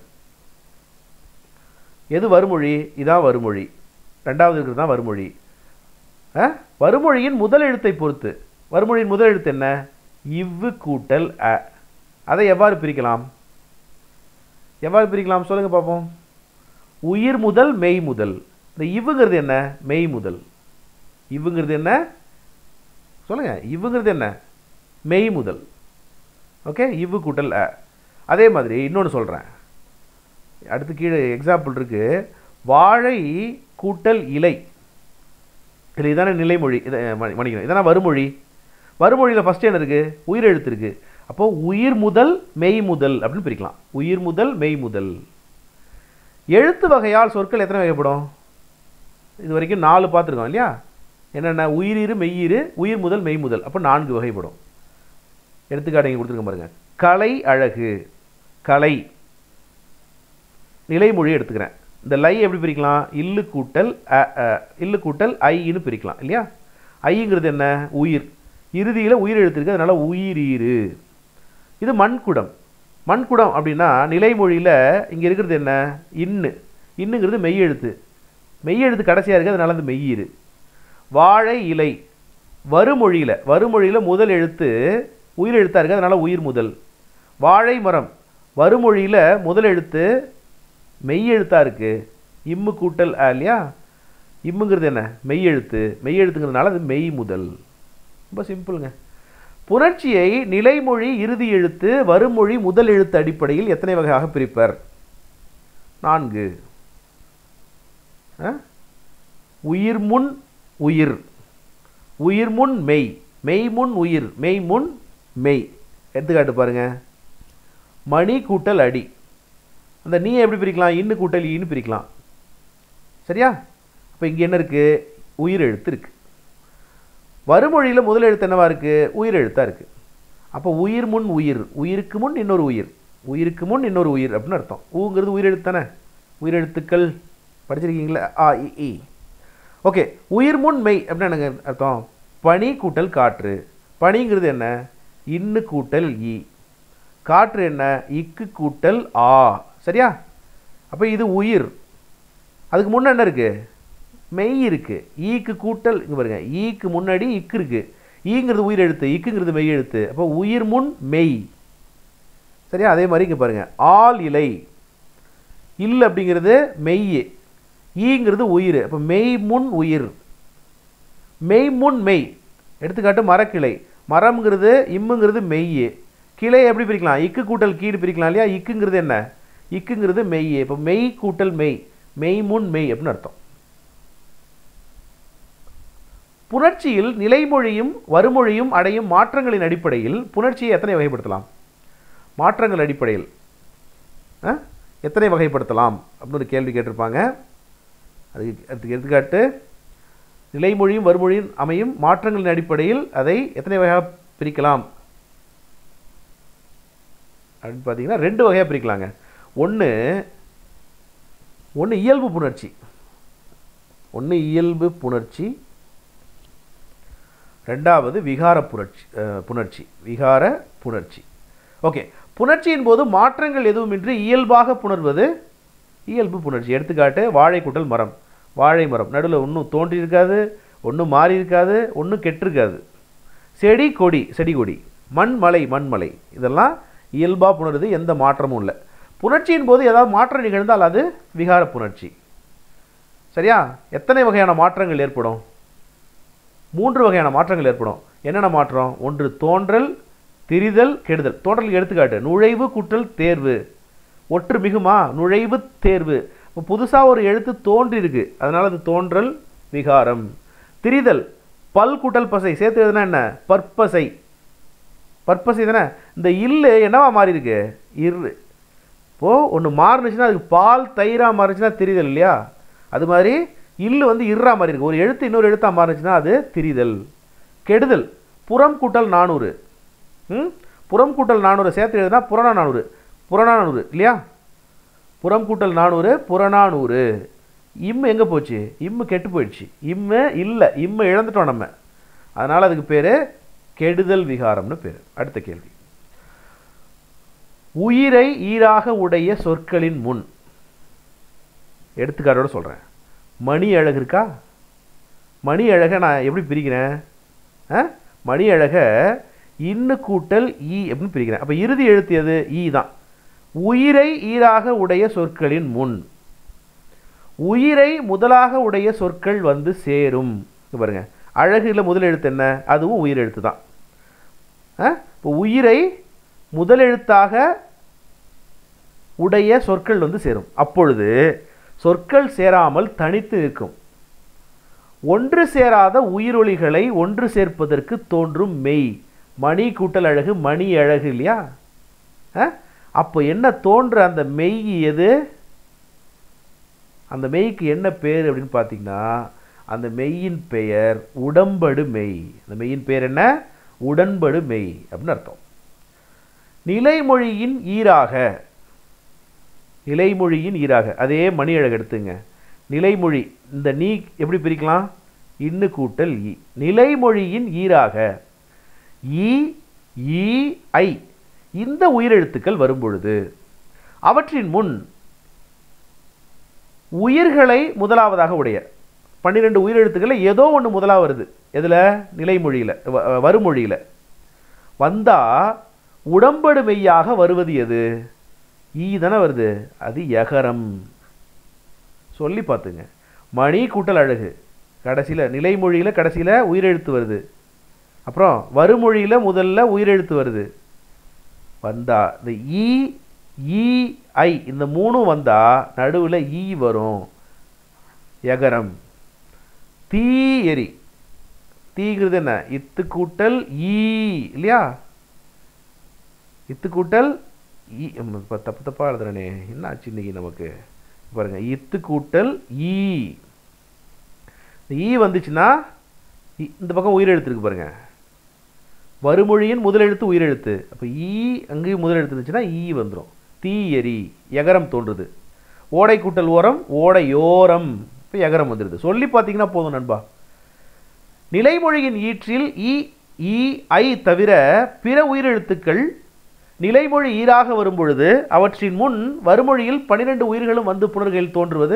[SPEAKER 1] எது வருமொழி இதான் வருமொழி ரெண்டாவது இருக்கிறது தான் வருமொழி ஆ? வருமொழியின் முதல் எழுத்தை பொறுத்து வருமொழியின் முதல் எழுத்து என்ன இவ்வு கூட்டல் அ அதை எவ்வாறு பிரிக்கலாம் எவ்வாறு பிரிக்கலாம் சொல்லுங்க பார்ப்போம் உயிர் முதல் மெய் முதல் இந்த இவ்வுங்கிறது என்ன மெய் முதல் இவ்வுங்கிறது என்ன சொல்லுங்க இவ்வுங்கிறது என்ன மெய் முதல் ஓகே இவ்வு கூட்டல் அ அதே மாதிரி இன்னொன்று சொல்கிறேன் அடுத்து கீழே எக்ஸாம்பிள் இருக்கு வாழை கூட்டல் இலை இது இதான நிலைமொழி இதை மணி- மன்னிக்கணும் இதான வருமொழி வருமொழியில் ஃபஸ்ட்டு என்ன இருக்குது உயிர் எழுத்து இருக்கு அப்போ உயிர் முதல் மெய் முதல் அப்படின்னு பிரிக்கலாம் உயிர் முதல் மெய் முதல் எழுத்து வகையால் சொற்கள் எத்தனை வகைப்படும் இது வரைக்கும் நாலு பார்த்துருக்கோம் இல்லையா என்னென்ன உயிரீரு மெய்யீரு உயிர் முதல் மெய் முதல் அப்போ நான்கு வகைப்படும் எடுத்துக்காட்டு இங்கே கொடுத்துருக்க பாருங்க கலை அழகு கலை நிலைமொழி எடுத்துக்கிறேன் இந்த லை எப்படி பிரிக்கலாம் இல்லு கூட்டல் அ, அ, இல்லு கூட்டல் ஐன்னு பிரிக்கலாம் இல்லையா ஐங்கிறது என்ன உயிர் இறுதியில் உயிர் எழுத்திருக்கு அதனால உயிரீரு இது மண்குடம் மண்குடம் அப்படின்னா நிலைமொழியில் இங்கே இருக்கிறது என்ன இன்னு இன்னுங்கிறது மெய் எழுத்து மெய் எழுத்து கடைசியாக இருக்குது அதனால அந்த மெய்யீரு வாழை இலை வருமொழியில் வருமொழியில் முதல் எழுத்து உயிர் எழுத்தாக இருக்குது அதனால உயிர் முதல் வாழை மரம் வருமொழியில் முதல் எழுத்து மெய் எழுத்தா இருக்கு இம்மு கூட்டல் அ இல்லையா இம்முங்கிறது என்ன மெய் எழுத்து மெய் எழுத்துங்கிறதுனால அது மெய் முதல் ரொம்ப சிம்பிளுங்க புணர்ச்சியை நிலைமொழி இறுதி எழுத்து வருமொழி முதல் எழுத்து அடிப்படையில் எத்தனை வகையாக பிரிப்பர் நான்கு ஆ? உயிர் முன் உயிர் உயிர் முன் மெய் மெய் முன் உயிர் மெய் முன் மெய் எடுத்துக்காட்டு பாருங்க மணி கூட்டல் அடி அந்த நீ எப்படி பிரிக்கலாம் இன்னு கூட்டல் ஈன்னு பிரிக்கலாம் சரியா அப்போ இங்கே என்ன இருக்குது உயிர் எழுத்து இருக்குது வருமொழியில் முதல் எழுத்து என்னவா இருக்குது உயிர் எழுத்தாக இருக்குது அப்போ உயிர் முன் உயிர் உயிருக்கு முன் இன்னொரு உயிர் உயிருக்கு முன் இன்னொரு உயிர் அப்படின்னு அர்த்தம் ஊங்கிறது உயிர் எழுத்து தானே உயிரெழுத்துக்கள் படிச்சிருக்கீங்களா ஆ இ இ ஓகே உயிர்முன் மெய் அப்படின்னு எனக்கு அர்த்தம் பனி கூட்டல் காற்று பனிங்கிறது என்ன இன்னு கூட்டல் இ காற்று என்ன இக்கு கூட்டல் ஆ சரியா அப்போ இது உயிர் அதுக்கு முன்ன என்ன இருக்குது மெய் இருக்குது ஈக்கு கூட்டல் இங்கே பாருங்க ஈக்கு முன்னாடி இக்கு இருக்குது ஈங்கிறது உயிர் எழுத்து இக்குங்கிறது மெய் எழுத்து அப்போ உயிர் முன் மெய் சரியா அதே மாதிரி இங்கே பாருங்கள் ஆள் இலை இல் அப்படிங்கிறது மெய் ஈங்கிறது உயிர் அப்போ மெய் முன் உயிர் மெய் முன் மெய் எடுத்துக்காட்டு மரக்கிளை மரம்ங்கிறது இம்முங்கிறது மெய் கிளை எப்படி பிரிக்கலாம் இக்கு கூட்டல் கீடு பிரிக்கலாம் இல்லையா இக்குங்கிறது என்ன இக்குங்கிறது மெய் இப்போ மெய் கூட்டல் மெய் மெய் முன் மெய் அப்படின்னு அர்த்தம் புணர்ச்சியில் நிலைமொழியும் வருமொழியும் அடையும் மாற்றங்களின் அடிப்படையில் புணர்ச்சியை எத்தனை வகைப்படுத்தலாம் மாற்றங்கள் அடிப்படையில் ஆ? எத்தனை வகைப்படுத்தலாம் அப்படின்னு ஒரு கேள்வி கேட்டிருப்பாங்க அதுக்கு அதுக்கு எடுத்துக்காட்டு நிலைமொழியும் வருமொழியும் அமையும் மாற்றங்களின் அடிப்படையில் அதை எத்தனை வகையாக பிரிக்கலாம் அப்படின்னு பார்த்தீங்கன்னா ரெண்டு வகையாக பிரிக்கலாங்க ஒன்று ஒன்று இயல்பு புணர்ச்சி ஒன்று இயல்பு புணர்ச்சி ரெண்டாவது விகார புணர்ச்சி அஹ், புணர்ச்சி விகார புணர்ச்சி ஓகே புணர்ச்சியின் போது மாற்றங்கள் எதுவுமின்றி இயல்பாக புணர்வது இயல்பு புணர்ச்சி எடுத்துக்காட்டு வாழை குட்டல் மரம் வாழை மரம் நடுவில் ஒன்றும் தோன்றி இருக்காது ஒன்றும் மாறி இருக்காது ஒன்றும் கெட்டிருக்காது செடி கொடி செடி கொடி மண் மலை மண்மலை இதெல்லாம் இயல்பாக புணருது எந்த மாற்றமும் இல்லை புணர்ச்சியின் போது ஏதாவது மாற்றம் நிகழ்ந்தால் அது விகார புணர்ச்சி சரியா எத்தனை வகையான மாற்றங்கள் ஏற்படும் மூன்று வகையான மாற்றங்கள் ஏற்படும் என்னென்ன மாற்றம் ஒன்று தோன்றல் திரிதல் கெடுதல் தோன்றல் எடுத்துக்காட்டு நுழைவு கூட்டல் தேர்வு ஒற்று மிகுமா நுழைவு தேர்வு இப்போ புதுசாக ஒரு எழுத்து தோன்றி இருக்கு அதனால் அது தோன்றல் விகாரம் திரிதல் பல் கூட்டல் பசை சேர்த்து எழுதுனா என்ன பற்பசை பற்பசை தானே இந்த இல்லு என்னவா மாறி இருக்கு இரு இப்போது ஒன்று மாறுனுச்சுன்னா அதுக்கு பால் தயிராக மாறுச்சுன்னா திரிதல் இல்லையா அது மாதிரி இல்லு வந்து இர்ரா மாதிரி இருக்கு ஒரு எழுத்து இன்னொரு எழுத்தாக மாறுச்சுன்னா அது திரிதல் கெடுதல் புறம் கூட்டல் நானூறு ம் புறம் கூட்டல் நானூறு சேர்த்து எழுதுனா புறநா நானூறு புறநானூறு இல்லையா புறம் கூட்டல் நானூறு புறநானூறு இம்மு எங்கே போச்சு இம்மு கெட்டு போயிடுச்சு இம்மு இல்லை இம்மு இழந்துட்டோம் நம்ம அதனால் அதுக்கு பேர் கெடுதல் விகாரம்னு பேர் அடுத்த கேள்வி உயிரை ஈராக உடைய சொற்களின் முன் எடுத்துக்காட்டோட சொல்கிறேன் மணி அழகு இருக்கா மணி அழகை நான் எப்படி பிரிக்கிறேன் ஆ மணி அழகை இன்னு கூட்டல் ஈ அப்படின்னு பிரிக்கிறேன் அப்போ இறுதி எழுத்து எது ஈ தான் உயிரை ஈராக உடைய சொற்களின் முன் உயிரை முதலாக உடைய சொற்கள் வந்து சேரும் இங்க பாருங்க அழகுல முதல் எழுத்து என்ன அதுவும் உயிர் எழுத்து தான் ஆ? இப்போ உயிரை முதலெழுத்தாக உடைய சொற்கள் வந்து சேரும் அப்பொழுது சொற்கள் சேராமல் தனித்து நிற்கும் ஒன்று சேராத உயிரொலிகளை ஒன்று சேர்ப்பதற்கு தோன்றும் மெய் மணி கூட்டல் அழகு மணி அழகு இல்லையா ஆ? அப்போ என்ன தோன்ற அந்த மெய் எது அந்த மெய்க்கு என்ன பேர் அப்படின்னு பார்த்தீங்கன்னா அந்த மெய்யின் பெயர் உடம்படு மெய் அந்த மெய்யின் பேர் என்ன உடன்படு மெய் அப்படின்னு அர்த்தம் நிலைமொழியின் ஈராக நிலைமொழியின் ஈராக அதே மணி அழகு எடுத்துங்க நிலைமொழி இந்த நீ எப்படி பிரிக்கலாம் இன்னு கூட்டல் ஈ நிலைமொழியின் ஈராக ஈ ஈ ஐ இந்த உயிரெழுத்துக்கள் வரும்பொழுது அவற்றின் முன் உயிர்களை முதலாவதாக உடைய பன்னிரெண்டு உயிரெழுத்துக்களில் ஏதோ ஒன்று முதலாக வருது எதில் நிலைமொழியில் வ- வருமொழியில் வந்தால் உடம்படு மெய்யாக வருவது எது ஈ தானே வருது அது யகரம் சொல்லி பார்த்துங்க மணி கூட்டல் அழகு கடைசியில் நிலைமொழியில் கடைசியில் உயிரெழுத்து வருது அப்புறம் வருமொழியில் முதல்ல உயிரெழுத்து வருது வந்தா இந்த ஈ ஈ ஐ இந்த மூணும் வந்தா நடுவில் ஈ வரும் யகரம் தீ எரி தீங்கிறது என்ன இத்து கூட்டல் ஈ இல்லையா இத்து கூட்டல் ஈ ம், இப்ப தப்பு தப்பா எழுதுறனே என்ன ஆச்சு இன்னைக்கு நமக்கு பாருங்க இத்து கூட்டல் ஈ இந்த ஈ வந்துச்சுன்னா இ- இந்த பக்கம் உயிரெழுத்து இருக்கு பாருங்க வருமொழியின் முதலெழுத்து உயிரெழுத்து அப்போ ஈ அங்கேயும் முதலெழுத்து இருந்துச்சுன்னா ஈ வந்துடும் தீ எரி எகரம் தோன்றுது ஓடை கூட்டல் ஓரம் ஓடையோரம் இப்போ எகரம் வந்துடுது சொல்லி பார்த்தீங்கன்னா போதும் நண்பா நிலைமொழியின் ஈற்றில் இ இ ஐ தவிர பிற உயிரெழுத்துக்கள் நிலைமொழி ஈராக வரும்பொழுது அவற்றின் முன் வறுமொழியில் பன்னிரெண்டு உயிர்களும் வந்து புணர்களில் தோன்றுவது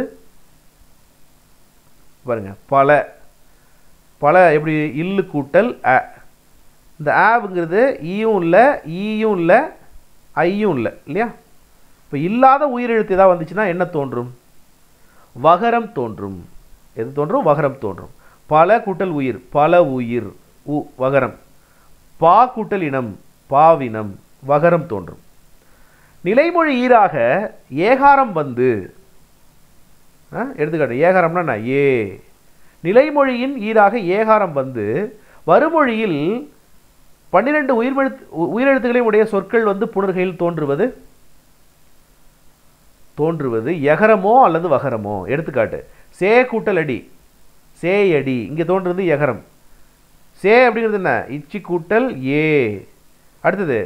[SPEAKER 1] பாருங்க பல பல எப்படி இல்லு கூட்டல் அ இந்த ஆவுங்கிறது ஈயும் இல்லை ஈயும் இல்லை ஐயும் இல்லை இல்லையா இப்போ இல்லாத உயிரெழுத்து ஏதாவது வந்துச்சுன்னா என்ன தோன்றும் வகரம் தோன்றும் எது தோன்றும் வகரம் தோன்றும் பல கூட்டல் உயிர் பல உயிர் உ வகரம் பா கூட்டல் இனம் பாவினம் வகரம் தோன்றும் நிலைமொழி ஈராக ஏகாரம் வந்து ஆ, எடுத்துக்காட்டு ஏகாரம்னா என்ன ஏ நிலைமொழியின் ஈராக ஏகாரம் வந்து வறுமொழியில் பன்னிரண்டு உயிர்மெழுத்து உயிரெழுத்துக்களையும் உடைய சொற்கள் வந்து புணர்கையில் தோன்றுவது தோன்றுவது எகரமோ அல்லது வகரமோ எடுத்துக்காட்டு சே கூட்டல் அடி சே அடி இங்கே தோன்றுறது எகரம் சே அப்படிங்கிறது என்ன இச்சி கூட்டல் ஏ அடுத்தது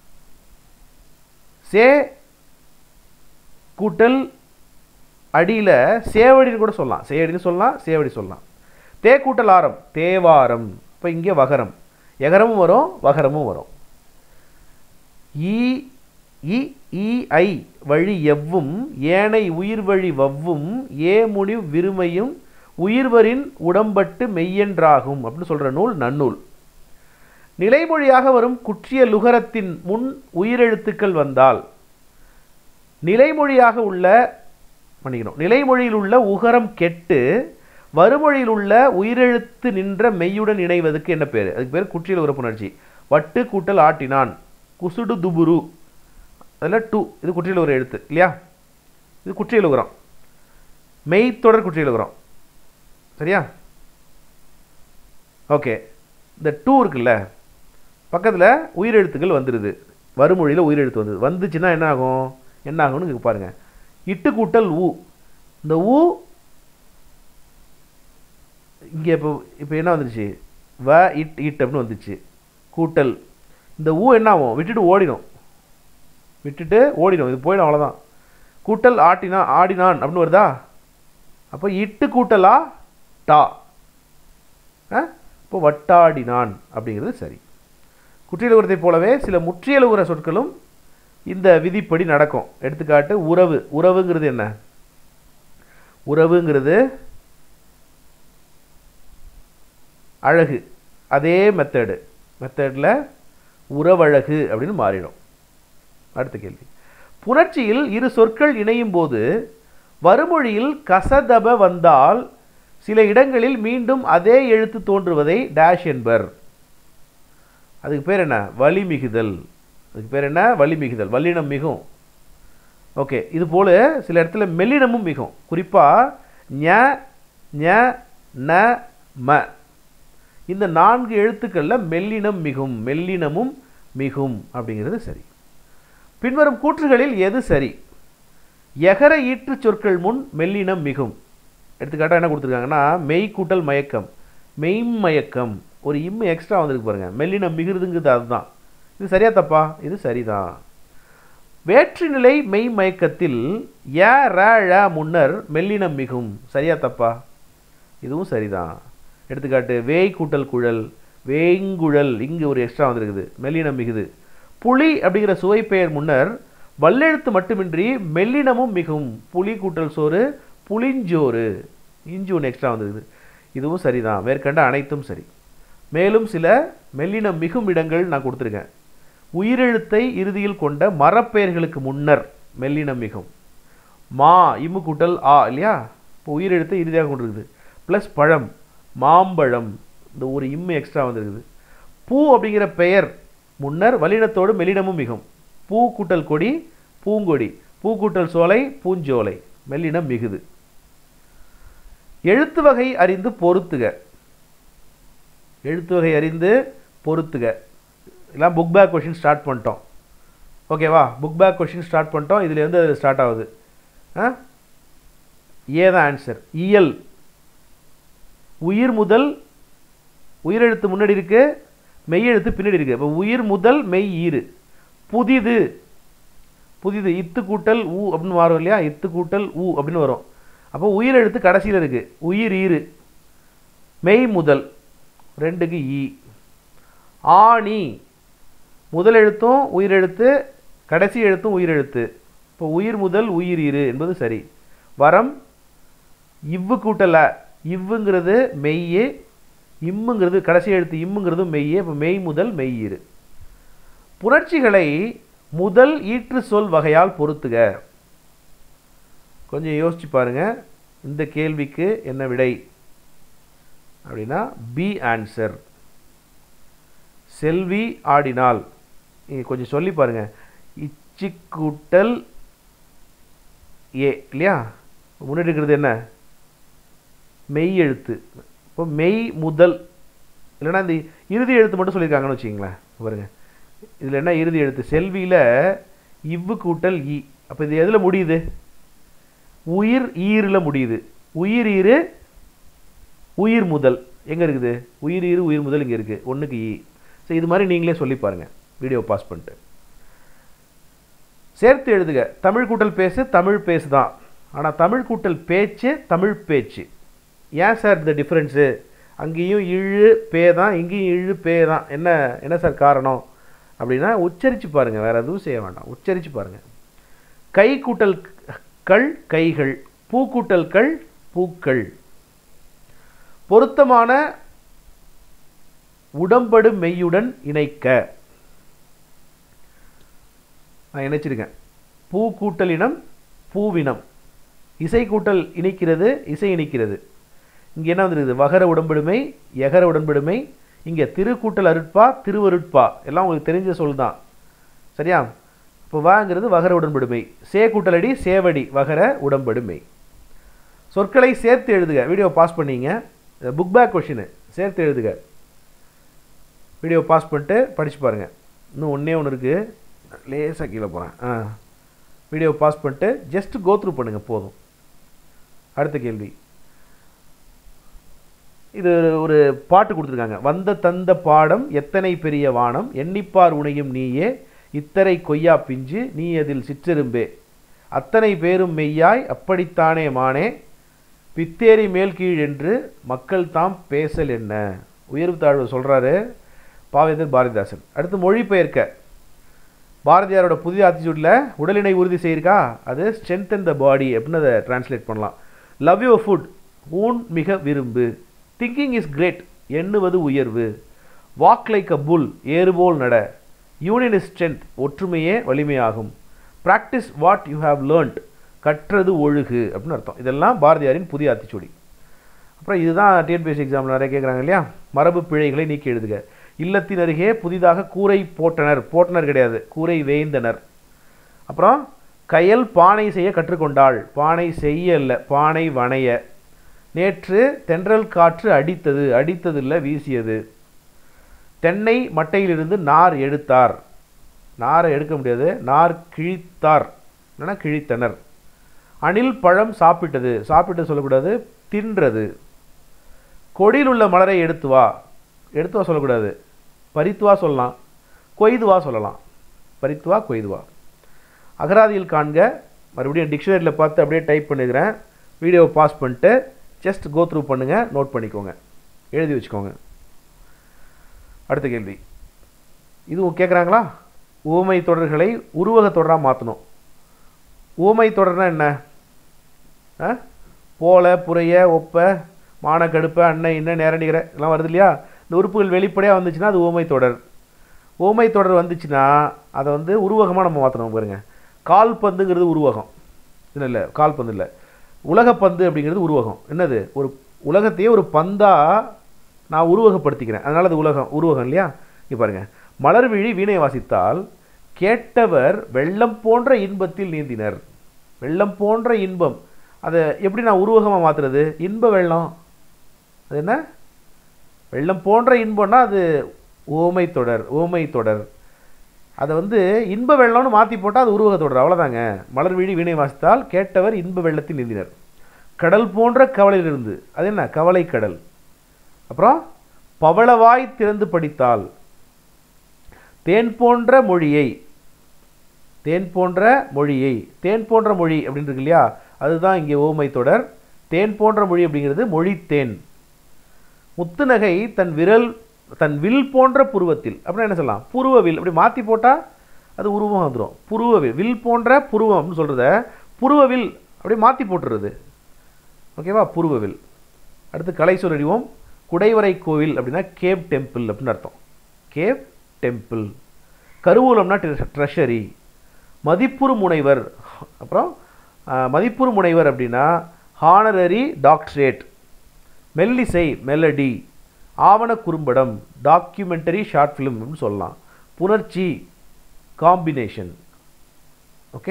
[SPEAKER 1] சே கூட்டல் அடியில் சேவடின்னு கூட சொல்லலாம் சேவடின்னு சொல்லலாம் சேவடி சொல்லலாம் தே கூட்டல் ஆரம் தேவாரம் இப்போ இங்கே வகரம் எகரமும் வரும் வகரமும் வரும் ஈ இ ஈ ஐ வழி எவ்வும் ஏனை உயிர் வழி வவ்வும் ஏ முனி விருமையும் உயிர்வரின் உடம்பட்டு மெய்யென்றாகும் அப்படின்னு சொல்கிற நூல் நன்னூல் நிலைமொழியாக வரும் குற்றிய லுகரத்தின் முன் உயிரெழுத்துக்கள் வந்தால் நிலைமொழியாக உள்ள மன்னிக்கணும் நிலைமொழியில் உள்ள உகரம் கெட்டு வறுமொழியில் உள்ள உயிரெழுத்து நின்ற மெய்யுடன் இணைவதற்கு என்ன பேர் அதுக்கு பேர் குற்றியல் உறுப்புணர்ச்சி வட்டு கூட்டல் ஆட்டினான் குசுடு துபுரு அதில் டூ இது குற்றியல் ஒரு எழுத்து இல்லையா இது குற்றியல் உகரம் மெய்த்தொடர் குற்றியல் உகரம் சரியா ஓகே இந்த டூ இருக்குல்ல பக்கத்தில் உயிரெழுத்துக்கள் வந்துடுது வறுமொழியில் உயிரெழுத்து வந்தது வந்துச்சுன்னா என்ன ஆகும் என்ன ஆகும்னு இங்க பாருங்க இட்டு கூட்டல் ஊ இந்த ஊ இங்கே இப்போ இப்போ என்ன வந்துருச்சு வ இட் இட் அப்படின்னு வந்துச்சு கூட்டல் இந்த ஊ என்ன ஆகும் விட்டுட்டு ஓடிடும் விட்டுட்டு ஓடிடும் இது போயிடும் அவ்வளோதான் கூட்டல் ஆட்டினா ஆடினான் அப்படின்னு வருதா அப்போ இட்டு கூட்டலா டா ஆ இப்போ வட்டாடினான் அப்படிங்கிறது சரி குற்றியலுகரத்தை போலவே சில முற்றியலுகர சொற்களும் இந்த விதிப்படி நடக்கும் எடுத்துக்காட்டு உறவு உறவுங்கிறது என்ன உறவுங்கிறது அழகு அதே மெத்தடு மெத்தடில் உறவழகு அப்படின்னு மாறிடும் அடுத்த கேள்வி புணர்ச்சியில் இரு சொற்கள் இணையும் போது வறுமொழியில் கசதப வந்தால் சில இடங்களில் மீண்டும் அதே எழுத்து தோன்றுவதை டேஷ் என்பர் அதுக்கு பேர் என்ன வலிமிகுதல் அதுக்கு பேர் என்ன வலிமிகுதல் வல்லினம் மிகும் ஓகே இது போல சில இடத்துல மெல்லினமும் மிகும் குறிப்பாக ஞ ஞ ந ம இந்த நான்கு எழுத்துக்களில் மெல்லினம் மிகும் மெல்லினமும் மிகும் அப்படிங்கிறது சரி பின்வரும் கூற்றுகளில் எது சரி எகர ஈற்று சொற்கள் முன் மெல்லினம் மிகும் எடுத்துக்காட்டாக என்ன கொடுத்துருக்காங்கன்னா மெய் கூட்டல் மயக்கம் மெய்மயக்கம் ஒரு இம்மு எக்ஸ்ட்ரா வந்திருக்கு பாருங்க மெல்லினம் மிகுதுங்கிறது அதுதான் இது சரியா தப்பா இது சரிதான் வேற்றுநிலை மெய் மயக்கத்தில் ய ர ழ முன்னர் மெல்லினம் மிகும் சரியா தப்பா இதுவும் சரிதான் எடுத்துக்காட்டு வேய் கூட்டல் குழல் வேங்குழல் இங்கு ஒரு எக்ஸ்ட்ரா வந்திருக்குது மெல்லினம் மிகுது புலி அப்படிங்கிற சுவைப்பெயர் முன்னர் வல்லெழுத்து மட்டுமின்றி மெல்லினமும் மிகும் புலி கூட்டல் சோறு புளிஞ்சோறு இஞ்சி ஒன்று எக்ஸ்ட்ரா வந்திருக்குது இதுவும் சரிதான் மேற்கண்ட அனைத்தும் சரி மேலும் சில மெல்லினம் மிகும் இடங்கள் நான் கொடுத்துருக்கேன் உயிரெழுத்தை இறுதியில் கொண்ட மரப்பெயர்களுக்கு முன்னர் மெல்லினம் மிகும் மா இம்மு கூட்டல் ஆ இல்லையா இப்போ உயிரெழுத்தை இறுதியாக கொண்டிருக்குது ப்ளஸ் பழம் மாம்பழம் இந்த ஒரு இம்மு எக்ஸ்ட்ரா வந்திருக்குது பூ அப்படிங்கிற பெயர் முன்னர் வல்லினத்தோடு மெல்லினமும் மிகும் பூ கூட்டல் கொடி பூங்கொடி பூ கூட்டல் சோலை பூஞ்சோலை மெல்லினம் மிகுது எழுத்து வகை அறிந்து பொருத்துக எழுத்து வகை அறிந்து பொருத்துக எல்லாம் புக் பேக் கொஷின் ஸ்டார்ட் பண்ணிட்டோம் ஓகேவா புக் பேக் கொஷின் ஸ்டார்ட் பண்ணிட்டோம் இதுல இருந்து அது ஸ்டார்ட் ஆகுது ஆ ஏ தான் ஆன்சர் இயல் உயிர் முதல் உயிரெழுத்து முன்னாடி இருக்கு மெய்யெழுத்து பின்னாடி இருக்கு இப்போ உயிர் முதல் மெய் ஈறு புதிது புதிது இத்து கூட்டல் ஊ அப்படின்னு வரும் இல்லையா இத்து கூட்டல் ஊ அப்படின்னு வரும் அப்போ உயிர் எழுத்து கடைசியில் இருக்குது உயிர் ஈறு மெய் முதல் ரெண்டுக்கு ஈ ஆணி முதல் எழுத்தும் உயிரெழுத்து கடைசி எழுத்தும் உயிரெழுத்து இப்போ உயிர் முதல் உயிர் இரு என்பது சரி வரம் இவ்வு கூட்டல இவ்வுங்கிறது மெய்யே இம்முங்கிறது கடைசி எழுத்து இம்முங்கிறது மெய்யே இப்போ மெய் முதல் மெய் இரு புணர்ச்சிகளை முதல் ஈற்று சொல் வகையால் பொருத்துக கொஞ்சம் யோசிச்சு பாருங்க இந்த கேள்விக்கு என்ன விடை அப்படின்னா பி ஆன்சர் செல்வி ஆடினாள் நீங்கள் கொஞ்சம் சொல்லி பாருங்க இச்சி கூட்டல் ஏ இல்லையா முன்னாடி இருக்கிறது என்ன மெய் எழுத்து இப்போ மெய் முதல் இல்லைன்னா இந்த இறுதி எழுத்து மட்டும் சொல்லியிருக்காங்கன்னு வச்சுங்களேன் பாருங்க இதில் என்ன இறுதி எழுத்து செல்வியில் இவ்வு கூட்டல் இ அப்போ இது எதில் முடியுது உயிர் ஈரில் முடியுது உயிர் ஈரு உயிர் முதல் எங்கே இருக்குது உயிர் ஈரு உயிர் முதல் இங்கே இருக்குது ஒன்றுக்கு இ ஸோ இது மாதிரி நீங்களே சொல்லி பாருங்கள் வீடியோ பாஸ் பண்ணிட்டு சேர்த்து எழுதுக தமிழ் கூட்டல் பேசு தமிழ் பேசு தான் ஆனால் தமிழ் கூட்டல் பேச்சு தமிழ் பேச்சு ஏன் சார் இந்த டிஃப்ரென்ஸு அங்கேயும் இழு பே தான் இங்கேயும் இழு பே தான் என்ன என்ன சார் காரணம் அப்படின்னா உச்சரித்து பாருங்கள் வேறு எதுவும் செய்ய வேண்டாம் உச்சரித்து பாருங்கள் கை கூட்டல் கள் கைகள் பூக்கூட்டல் கள் பூக்கள் பொருத்தமான உடம்படு மெய்யுடன் இணைக்க நான் இணைச்சிருக்கேன் பூ கூட்டலினம் பூவினம் இசை கூட்டல் இணைக்கிறது இசை இணைக்கிறது இங்கே என்ன வந்துருக்குது வகர உடம்படுமை எகர உடம்படுமை இங்கே திருக்கூட்டல் அருட்பா திருவருட்பா எல்லாம் உங்களுக்கு தெரிஞ்ச சொல் தான் சரியா இப்போ வாங்கிறது வகர உடன்படுமை சே கூட்டலடி சேவடி வகர உடம்படுமை சொற்களை சேர்த்து எழுதுக வீடியோ பாஸ் பண்ணீங்க புக் பேக் கொஷினு சேர்த்து எழுதுக வீடியோ பாஸ் பண்ணிட்டு படித்து பாருங்கள் இன்னும் ஒன்றே ஒன்று இருக்குது லேசாக கீழே போகிறேன் ஆ வீடியோ பாஸ் பண்ணிட்டு ஜஸ்ட் கோத்ரூ பண்ணுங்கள் போதும் அடுத்த கேள்வி இது ஒரு பாட்டு கொடுத்துருக்காங்க வந்த தந்த பாடம் எத்தனை பெரிய வானம் எண்ணிப்பார் உணையும் நீயே இத்தரை கொய்யா பிஞ்சு நீ அதில் சிற்றெரும்பே அத்தனை பேரும் மெய்யாய் அப்படித்தானே மானே பித்தேரி மேல் கீழ் என்று மக்கள் தாம் பேசல் என்ன உயர்வு தாழ்வு சொல்கிறாரு பாவேந்தர் பாரதிதாசன் அடுத்து மொழிபெயர்க்க பாரதியாரோட புதிய ஆத்திச்சூடில் உடலினை உறுதி செய்யிருக்கா அது ஸ்ட்ரென்தன் த பாடி அப்படின்னு அதை டிரான்ஸ்லேட் பண்ணலாம் லவ் யுவர் ஃபுட் ஊன் மிக விரும்பு திங்கிங் இஸ் கிரேட் எண்ணுவது உயர்வு வாக் லைக் அ புல் ஏறுபோல் நட யூனியன் இஸ் ஸ்ட்ரென்த் ஒற்றுமையே வலிமையாகும் practice what you have learned கற்றது ஒழுகு அப்படின்னு அர்த்தம் இதெல்லாம் பாரதியாரின் புதிய ஆத்திச்சூடி அப்புறம் இதுதான் டிஎன்பிஎஸ்சி எக்ஸாமில் நிறைய கேட்குறாங்க இல்லையா மரபு பிழைகளை நீக்கி எழுதுக இல்லத்தின் அருகே புதிதாக கூரை போட்டனர் போட்டனர் கிடையாது கூரை வேய்ந்தனர் அப்புறம் கையல் பானை செய்ய கற்றுக்கொண்டாள் பானை செய்ய இல்லை பானை வணைய நேற்று தென்றல் காற்று அடித்தது அடித்தது இல்லை வீசியது தென்னை மட்டையிலிருந்து நார் எடுத்தார் நாரை எடுக்க முடியாது நார் கிழித்தார் இல்லைன்னா கிழித்தனர் அணில் பழம் சாப்பிட்டது சாப்பிட்டு சொல்லக்கூடாது தின்றது கொடியில் உள்ள மலரை எடுத்து வா எடுத்து வா சொல்லக்கூடாது பறித்து வா சொல்லலாம் கொய்து வா சொல்லலாம் பறித்து வா கொய்து வா அகராதியில் காண்க மறுபடியும் டிக்ஷனரியில் பார்த்து அப்படியே டைப் பண்ணிக்கிறேன் வீடியோவை பாஸ் பண்ணிட்டு ஜஸ்ட் கோ த்ரூ பண்ணுங்கள் நோட் பண்ணிக்கோங்க எழுதி வச்சுக்கோங்க அடுத்த கேள்வி இதுவும் கேட்குறாங்களா ஊமை தொடர்களை உருவக தொடராக மாற்றணும் ஊமை தொடர்னா என்ன ஆ போல புறைய ஒப்ப மான கடுப்ப அன்னை இன்ன நேரடிகிற எல்லாம் வருது இல்லையா இந்த உறுப்புகள் வெளிப்படையாக வந்துச்சுன்னா அது ஊமை தொடர் ஊமை தொடர் வந்துச்சுன்னா அதை வந்து உருவகமாக நம்ம மாற்றணும் பாருங்க கால்பந்துங்கிறது உருவகம் இல்லை இல்லை கால்பந்து இல்லை உலகப்பந்து அப்படிங்கிறது உருவகம் என்னது ஒரு உலகத்தையே ஒரு பந்தாக நான் உருவகப்படுத்திக்கிறேன் அதனால் அது உலகம் உருவகம் இல்லையா இங்கே பாருங்கள் மலர்விழி வீணை வாசித்தால் கேட்டவர் வெள்ளம் போன்ற இன்பத்தில் நீந்தினர் வெள்ளம் போன்ற இன்பம் அதை எப்படி நான் உருவகமாக மாற்றுறது இன்ப வெள்ளம் அது என்ன வெள்ளம் போன்ற இன்பம்னா அது ஓமை தொடர் ஓமை தொடர் அதை வந்து இன்ப வெள்ளம்னு மாற்றி போட்டால் அது உருவக தொடர் அவ்வளோதாங்க மலர் வீழி வீணை வாசித்தால் கேட்டவர் இன்ப வெள்ளத்தில் நீந்தினர் கடல் போன்ற கவலையிலிருந்து அது என்ன கவலை கடல் அப்புறம் பவளவாய் திறந்து படித்தால் தேன் போன்ற மொழியை தேன் போன்ற மொழியை தேன் போன்ற மொழி அப்படின்னு இருக்கு இல்லையா அதுதான் இங்கே ஓமை தொடர் தேன் போன்ற மொழி அப்படிங்கிறது மொழி தேன் முத்துநகை தன் விரல் தன் வில் போன்ற புருவத்தில் அப்படின்னா என்ன சொல்லலாம் புருவ வில் அப்படி மாற்றி போட்டால் அது உருவம் வந்துடும் புருவ வில் வில் போன்ற புருவம் அப்படின்னு சொல்கிறத புருவ வில் அப்படியே மாற்றி போட்டுறது ஓகேவா புருவ வில் அடுத்து கலை சொல்லிடுவோம் குடைவரை கோவில் அப்படின்னா கேவ் டெம்பிள் அப்படின்னு அர்த்தம் கேவ் டெம்பிள் கருவூலம்னா ட்ரெஷரி மதிப்புறு முனைவர் அப்புறம் அஹ், மதிப்புறு முனைவர் அப்படின்னா ஹானரரி டாக்டரேட் மெல்லிசை மெலடி ஆவண குறும்படம் டாக்குமெண்டரி ஷார்ட் ஃபிலிம் அப்படின்னு சொல்லலாம் புணர்ச்சி காம்பினேஷன் ஓகே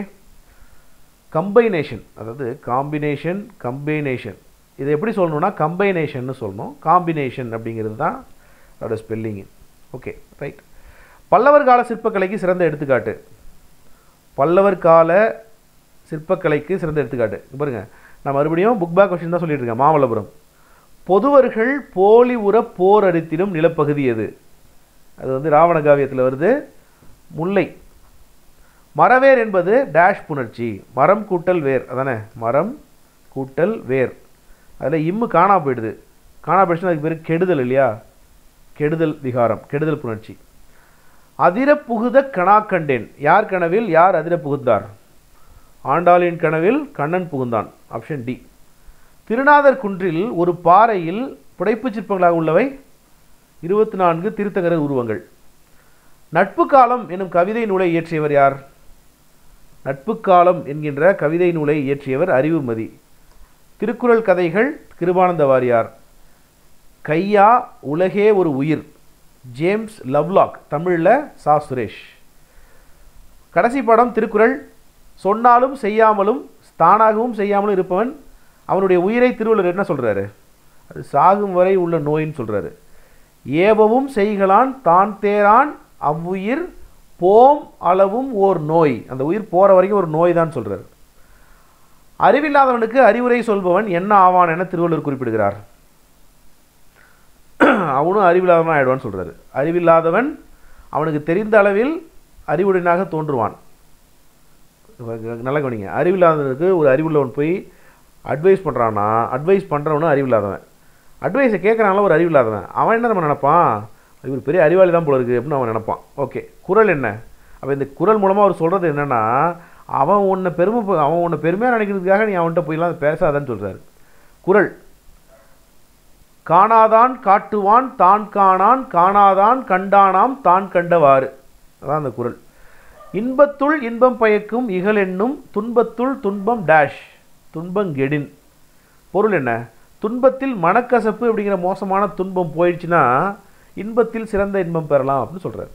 [SPEAKER 1] கம்பைனேஷன் அதாவது காம்பினேஷன் கம்பைனேஷன் இதை எப்படி சொல்லணும்னா கம்பைனேஷன்னு சொல்லணும் காம்பினேஷன் அப்படிங்கிறது தான் அதோட ஸ்பெல்லிங்கு ஓகே ரைட் பல்லவர் கால சிற்பக்கலைக்கு சிறந்த எடுத்துக்காட்டு பல்லவர் கால சிற்பக்கலைக்கு சிறந்த எடுத்துக்காட்டு இங்க பாருங்க நான் மறுபடியும் புக் பேக் கொஸ்டின் தான் சொல்லிட்டு இருக்கேன் மாமல்லபுரம் பொதுவர்கள் போலி உற போர் அரித்திடும் நிலப்பகுதி எது அது வந்து ராவண காவியத்தில் வருது முல்லை மரவேர் என்பது டேஷ் புணர்ச்சி மரம் கூட்டல் வேர் அதானே மரம் கூட்டல் வேர் அதில் இம்மு காணா போயிடுது காணா போயிடுச்சுன்னா அதுக்கு பேர் கெடுதல் இல்லையா கெடுதல் விகாரம் கெடுதல் புணர்ச்சி அதிர புகுத கணா கண்டேன் யார் கனவில் யார் அதிர புகுந்தார் ஆண்டாளின் கனவில் கண்ணன் புகுந்தான் ஆப்ஷன் டி திருநாதர் குன்றில் ஒரு பாறையில் புடைப்புச் சிற்பங்களாக உள்ளவை இருபத்தி நான்கு திருத்தங்கரர் உருவங்கள் நட்பு காலம் எனும் கவிதை நூலை இயற்றியவர் யார் நட்பு காலம் என்கின்ற கவிதை நூலை இயற்றியவர் அறிவுமதி திருக்குறள் கதைகள் கிருபானந்த வாரியார் கையா உலகே ஒரு உயிர் ஜேம்ஸ் லவ்லாக் தமிழில் சா சுரேஷ் கடைசி படம் திருக்குறள் சொன்னாலும் செய்யாமலும் தானாகவும் செய்யாமலும் இருப்பவன் அவனுடைய உயிரை திருவள்ளுவர் என்ன சொல்றாரு அது சாகும் வரை உள்ள நோயின்னு சொல்றாரு ஏவவும் செய்கலான் தான் தேரான் அவ்வுயிர் போம் அளவும் ஓர் நோய் அந்த உயிர் போற வரைக்கும் ஒரு நோய் தான் சொல்றாரு அறிவில்லாதவனுக்கு அறிவுரை சொல்பவன் என்ன ஆவான் என திருவள்ளுவர் குறிப்பிடுகிறார் அவனும் அறிவில்லாதவன் ஆயிடுவான்னு சொல்றாரு அறிவில்லாதவன் அவனுக்கு தெரிந்த அளவில் அறிவுடையனாக தோன்றுவான் நல்லா கவனிங்க அறிவில்லாதவனுக்கு ஒரு அறிவுள்ளவன் போய் அட்வைஸ் பண்ணுறான்னா அட்வைஸ் பண்ணுறவனும் அறிவில்லாதவன் அட்வைஸை கேட்குறாங்களா ஒரு அறிவில்லாதவன் அவன் என்ன நம்ம நினைப்பான் இவர் பெரிய அறிவாளி தான் போல இருக்குது அப்படின்னு அவன் நினைப்பான் ஓகே குரல் என்ன அப்போ இந்த குரல் மூலமாக அவர் சொல்கிறது என்னென்னா அவன் உன்னை பெருமை அவன் உன்னை பெருமையாக நினைக்கிறதுக்காக நீ அவன்கிட்ட போயெல்லாம் பேசாதன்னு சொல்கிறாரு குரல் காணாதான் காட்டுவான் தான் காணான் காணாதான் கண்டானாம் தான் கண்டவாறு அதான் அந்த குரல் இன்பத்துள் இன்பம் பயக்கும் இகல் என்னும் துன்பத்துள் துன்பம் டேஷ் துன்பங்கெடின் பொருள் என்ன துன்பத்தில் மனக்கசப்பு அப்படிங்கிற மோசமான துன்பம் போயிடுச்சுன்னா இன்பத்தில் சிறந்த இன்பம் பெறலாம் அப்படின்னு சொல்றாரு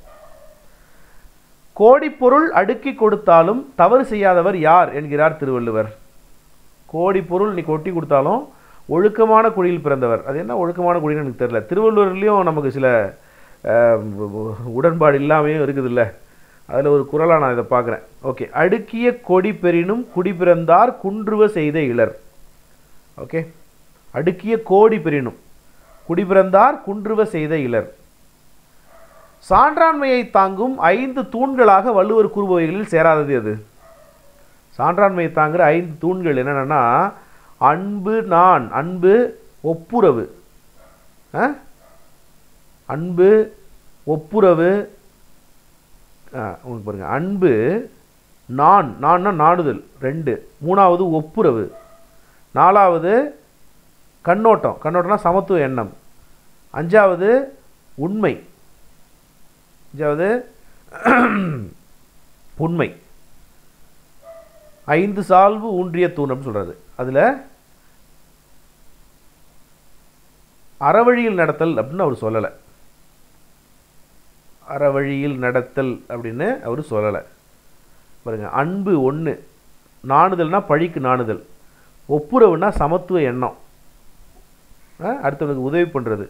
[SPEAKER 1] கோடி பொருள் அடுக்கி கொடுத்தாலும் தவறு செய்யாதவர் யார் என்கிறார் திருவள்ளுவர் கோடி பொருள் நீ கொட்டி கொடுத்தாலும் ஒழுக்கமான குடியில் பிறந்தவர் அது என்ன ஒழுக்கமான குடின்னு எனக்கு தெரியல திருவள்ளுவர்லேயும் நமக்கு சில அஹ், உடன்பாடு இல்லாமையும் இருக்குதுல்ல அதில் ஒரு குரலாக நான் இதை பார்க்குறேன் ஓகே அடுக்கிய கொடி பெறினும் குடி பிறந்தார் குன்றுவ செய்த இளர் ஓகே அடுக்கிய கோடி பெறினும் குடி பிறந்தார் குன்றுவ செய்த இளர் சான்றாண்மையை தாங்கும் ஐந்து தூண்களாக வள்ளுவர் கூறுபவைகளில் சேராதது எது சான்றாண்மையை தாங்குற ஐந்து தூண்கள் என்னென்னா அன்பு நான் அன்பு ஒப்புரவு ஆ? அன்பு ஒப்புரவு ஆ, உங்களுக்கு பாருங்க அன்பு நான் நான்னா நாடுதல் ரெண்டு மூணாவது ஒப்புரவு நாலாவது கண்ணோட்டம் கண்ணோட்டம்னா சமத்துவ எண்ணம் அஞ்சாவது உண்மை அஞ்சாவது உண்மை ஐந்து சால்வு ஊன்றிய தூணம் சொல்றாரு அதுல அறவழியில் நடத்தல் அப்படின்னு அவர் சொல்லலை அறவழியில் நடத்தல் அப்படின்னு அவர் சொல்லலை பாருங்க அன்பு ஒன்று நாணுதல்னா பழிக்கு நாணுதல் ஒப்புரவுனா சமத்துவ எண்ணம் ஆ, அடுத்தவனுக்கு உதவி பண்ணுறது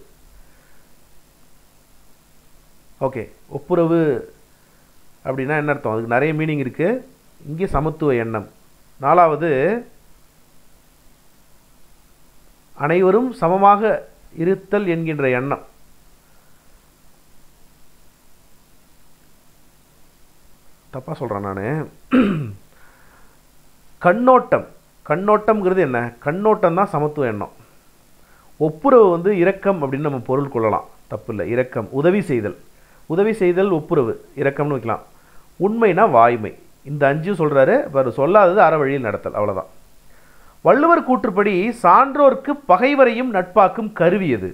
[SPEAKER 1] ஓகே ஒப்புரவு அப்படின்னா என்ன அர்த்தம் அதுக்கு நிறைய மீனிங் இருக்குது இங்கே சமத்துவ எண்ணம் நாலாவது அனைவரும் சமமாக இருத்தல் என்கின்ற எண்ணம் தப்பாக சொல்கிறேன் நான் கண்ணோட்டம் கண்ணோட்டம்ங்கிறது என்ன கண்ணோட்டம் தான் சமத்துவ எண்ணம் ஒப்புரவு வந்து இரக்கம் அப்படின்னு நம்ம பொருள் கொள்ளலாம் தப்பு இல்லை இரக்கம் உதவி செய்தல் உதவி செய்தல் ஒப்புரவு இரக்கம்னு வைக்கலாம் உண்மைனா வாய்மை இந்த அஞ்சும் சொல்கிறாரு இப்போ சொல்லாதது அற வழியில் நடத்தல் அவ்வளோதான் வள்ளுவர் கூற்றுப்படி சான்றோர்க்கு பகைவரையும் நட்பாக்கும் கருவி எது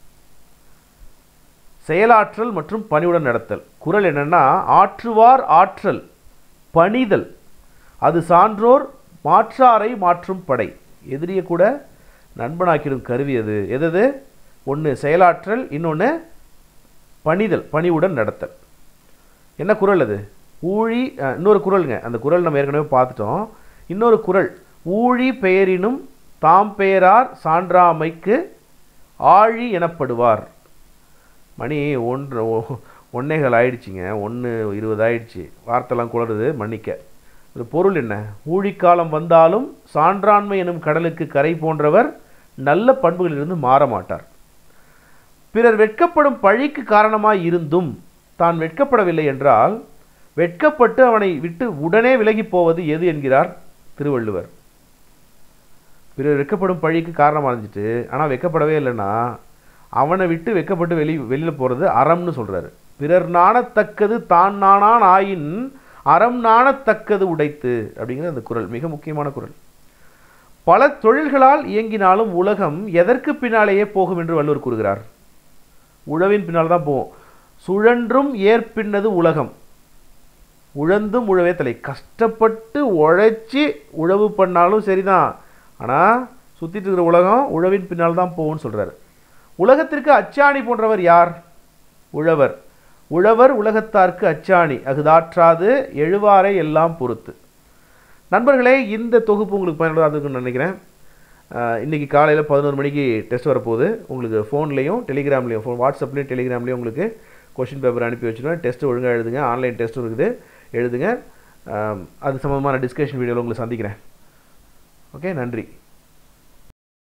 [SPEAKER 1] செயலாற்றல் மற்றும் பணிவுடன் நடத்தல் குறள் என்னன்னா ஆற்றுவார் ஆற்றல் பணிதல் அது சான்றோர் மாற்றாரை மாற்றும் படை எதிரியை கூட நண்பனாக்கிடும் கருவி அது எதது ஒன்று செயலாற்றல் இன்னொன்று பணிதல் பணிவுடன் நடத்தல் என்ன குறள் அது ஊழி அஹ், இன்னொரு குறளுங்க அந்த குறள் நம்ம ஏற்கனவே பார்த்துட்டோம் இன்னொரு குறள் ஊழி பெயரினும் தாம் பெயரார் சான்றாமைக்கு ஆழி எனப்படுவார் மணி ஒன்று ஒ- ஒன்னேகால் ஆயிடுச்சுங்க ஒன்று இருபது ஆயிடுச்சு வார்த்தைலாம் குளறுது மன்னிக்க இது பொருள் என்ன ஊழிக்காலம் வந்தாலும் சான்றாண்மை எனும் கடலுக்கு கரை போன்றவர் நல்ல பண்புகளிலிருந்து மாற மாட்டார் பிறர் வெட்கப்படும் பழிக்கு காரணமாய் இருந்தும் தான் வெட்கப்படவில்லை என்றால் வெட்கப்பட்டு அவனை விட்டு உடனே விலகிப் போவது எது என்கிறார் திருவள்ளுவர் பிறர் வெட்கப்படும் பழிக்கு காரணமாக இருந்துட்டு ஆனால் வெட்கப்படவே இல்லைன்னா அவனை விட்டு வெட்கப்பட்டு வெளி வெளியில் போகிறது அறம்னு சொல்கிறாரு பிறர் நாணத்தக்கது தான் நாணான் ஆயின் அறம் நாணத்தக்கது உடைத்து அப்படிங்கிற அந்த குறள் மிக முக்கியமான குறள் பல தொழில்களால் இயங்கினாலும் உலகம் எதற்கு பின்னாலேயே போகும் என்று வள்ளுவர் கூறுகிறார் உழவின் பின்னால் தான் போகும் சுழன்றும் ஏற்பின்னது உலகம் உழந்தும் உழவே தலை கஷ்டப்பட்டு உழைச்சி உழவு பண்ணாலும் சரிதான் ஆனால் சுற்றிட்டு இருக்கிற உலகம் உழவின் பின்னால் தான் போகும்னு சொல்கிறாரு உலகத்திற்கு அச்சாணி போன்றவர் யார் உழவர் உழவர் உலகத்தார்க்கு அச்சாணி அகுதாற்றாது எழுவாரை எல்லாம் பொறுத்து நண்பர்களே இந்த தொகுப்பு உங்களுக்கு பயனுள்ளதாக இருக்குன்னு நினைக்கிறேன் ஆஹ் இன்னைக்கு காலையில் பதினோரு மணிக்கு டெஸ்ட் வரப்போகுது உங்களுக்கு ஃபோன்லேயும் டெலிகிராம்லேயும் ஃபோன் வாட்ஸ்அப்லேயும் டெலிகிராம்லேயும் உங்களுக்கு கொஷின் பேப்பர் அனுப்பி வச்சுருவேன் டெஸ்ட்டு ஒழுங்காக எழுதுங்க ஆன்லைன் டெஸ்ட்டும் இருக்குது எழுதுங்க ஆம், அது சம்மந்தமான டிஸ்கஷன் வீடியோவில் உங்களை சந்திக்கிறேன் ஓகே நன்றி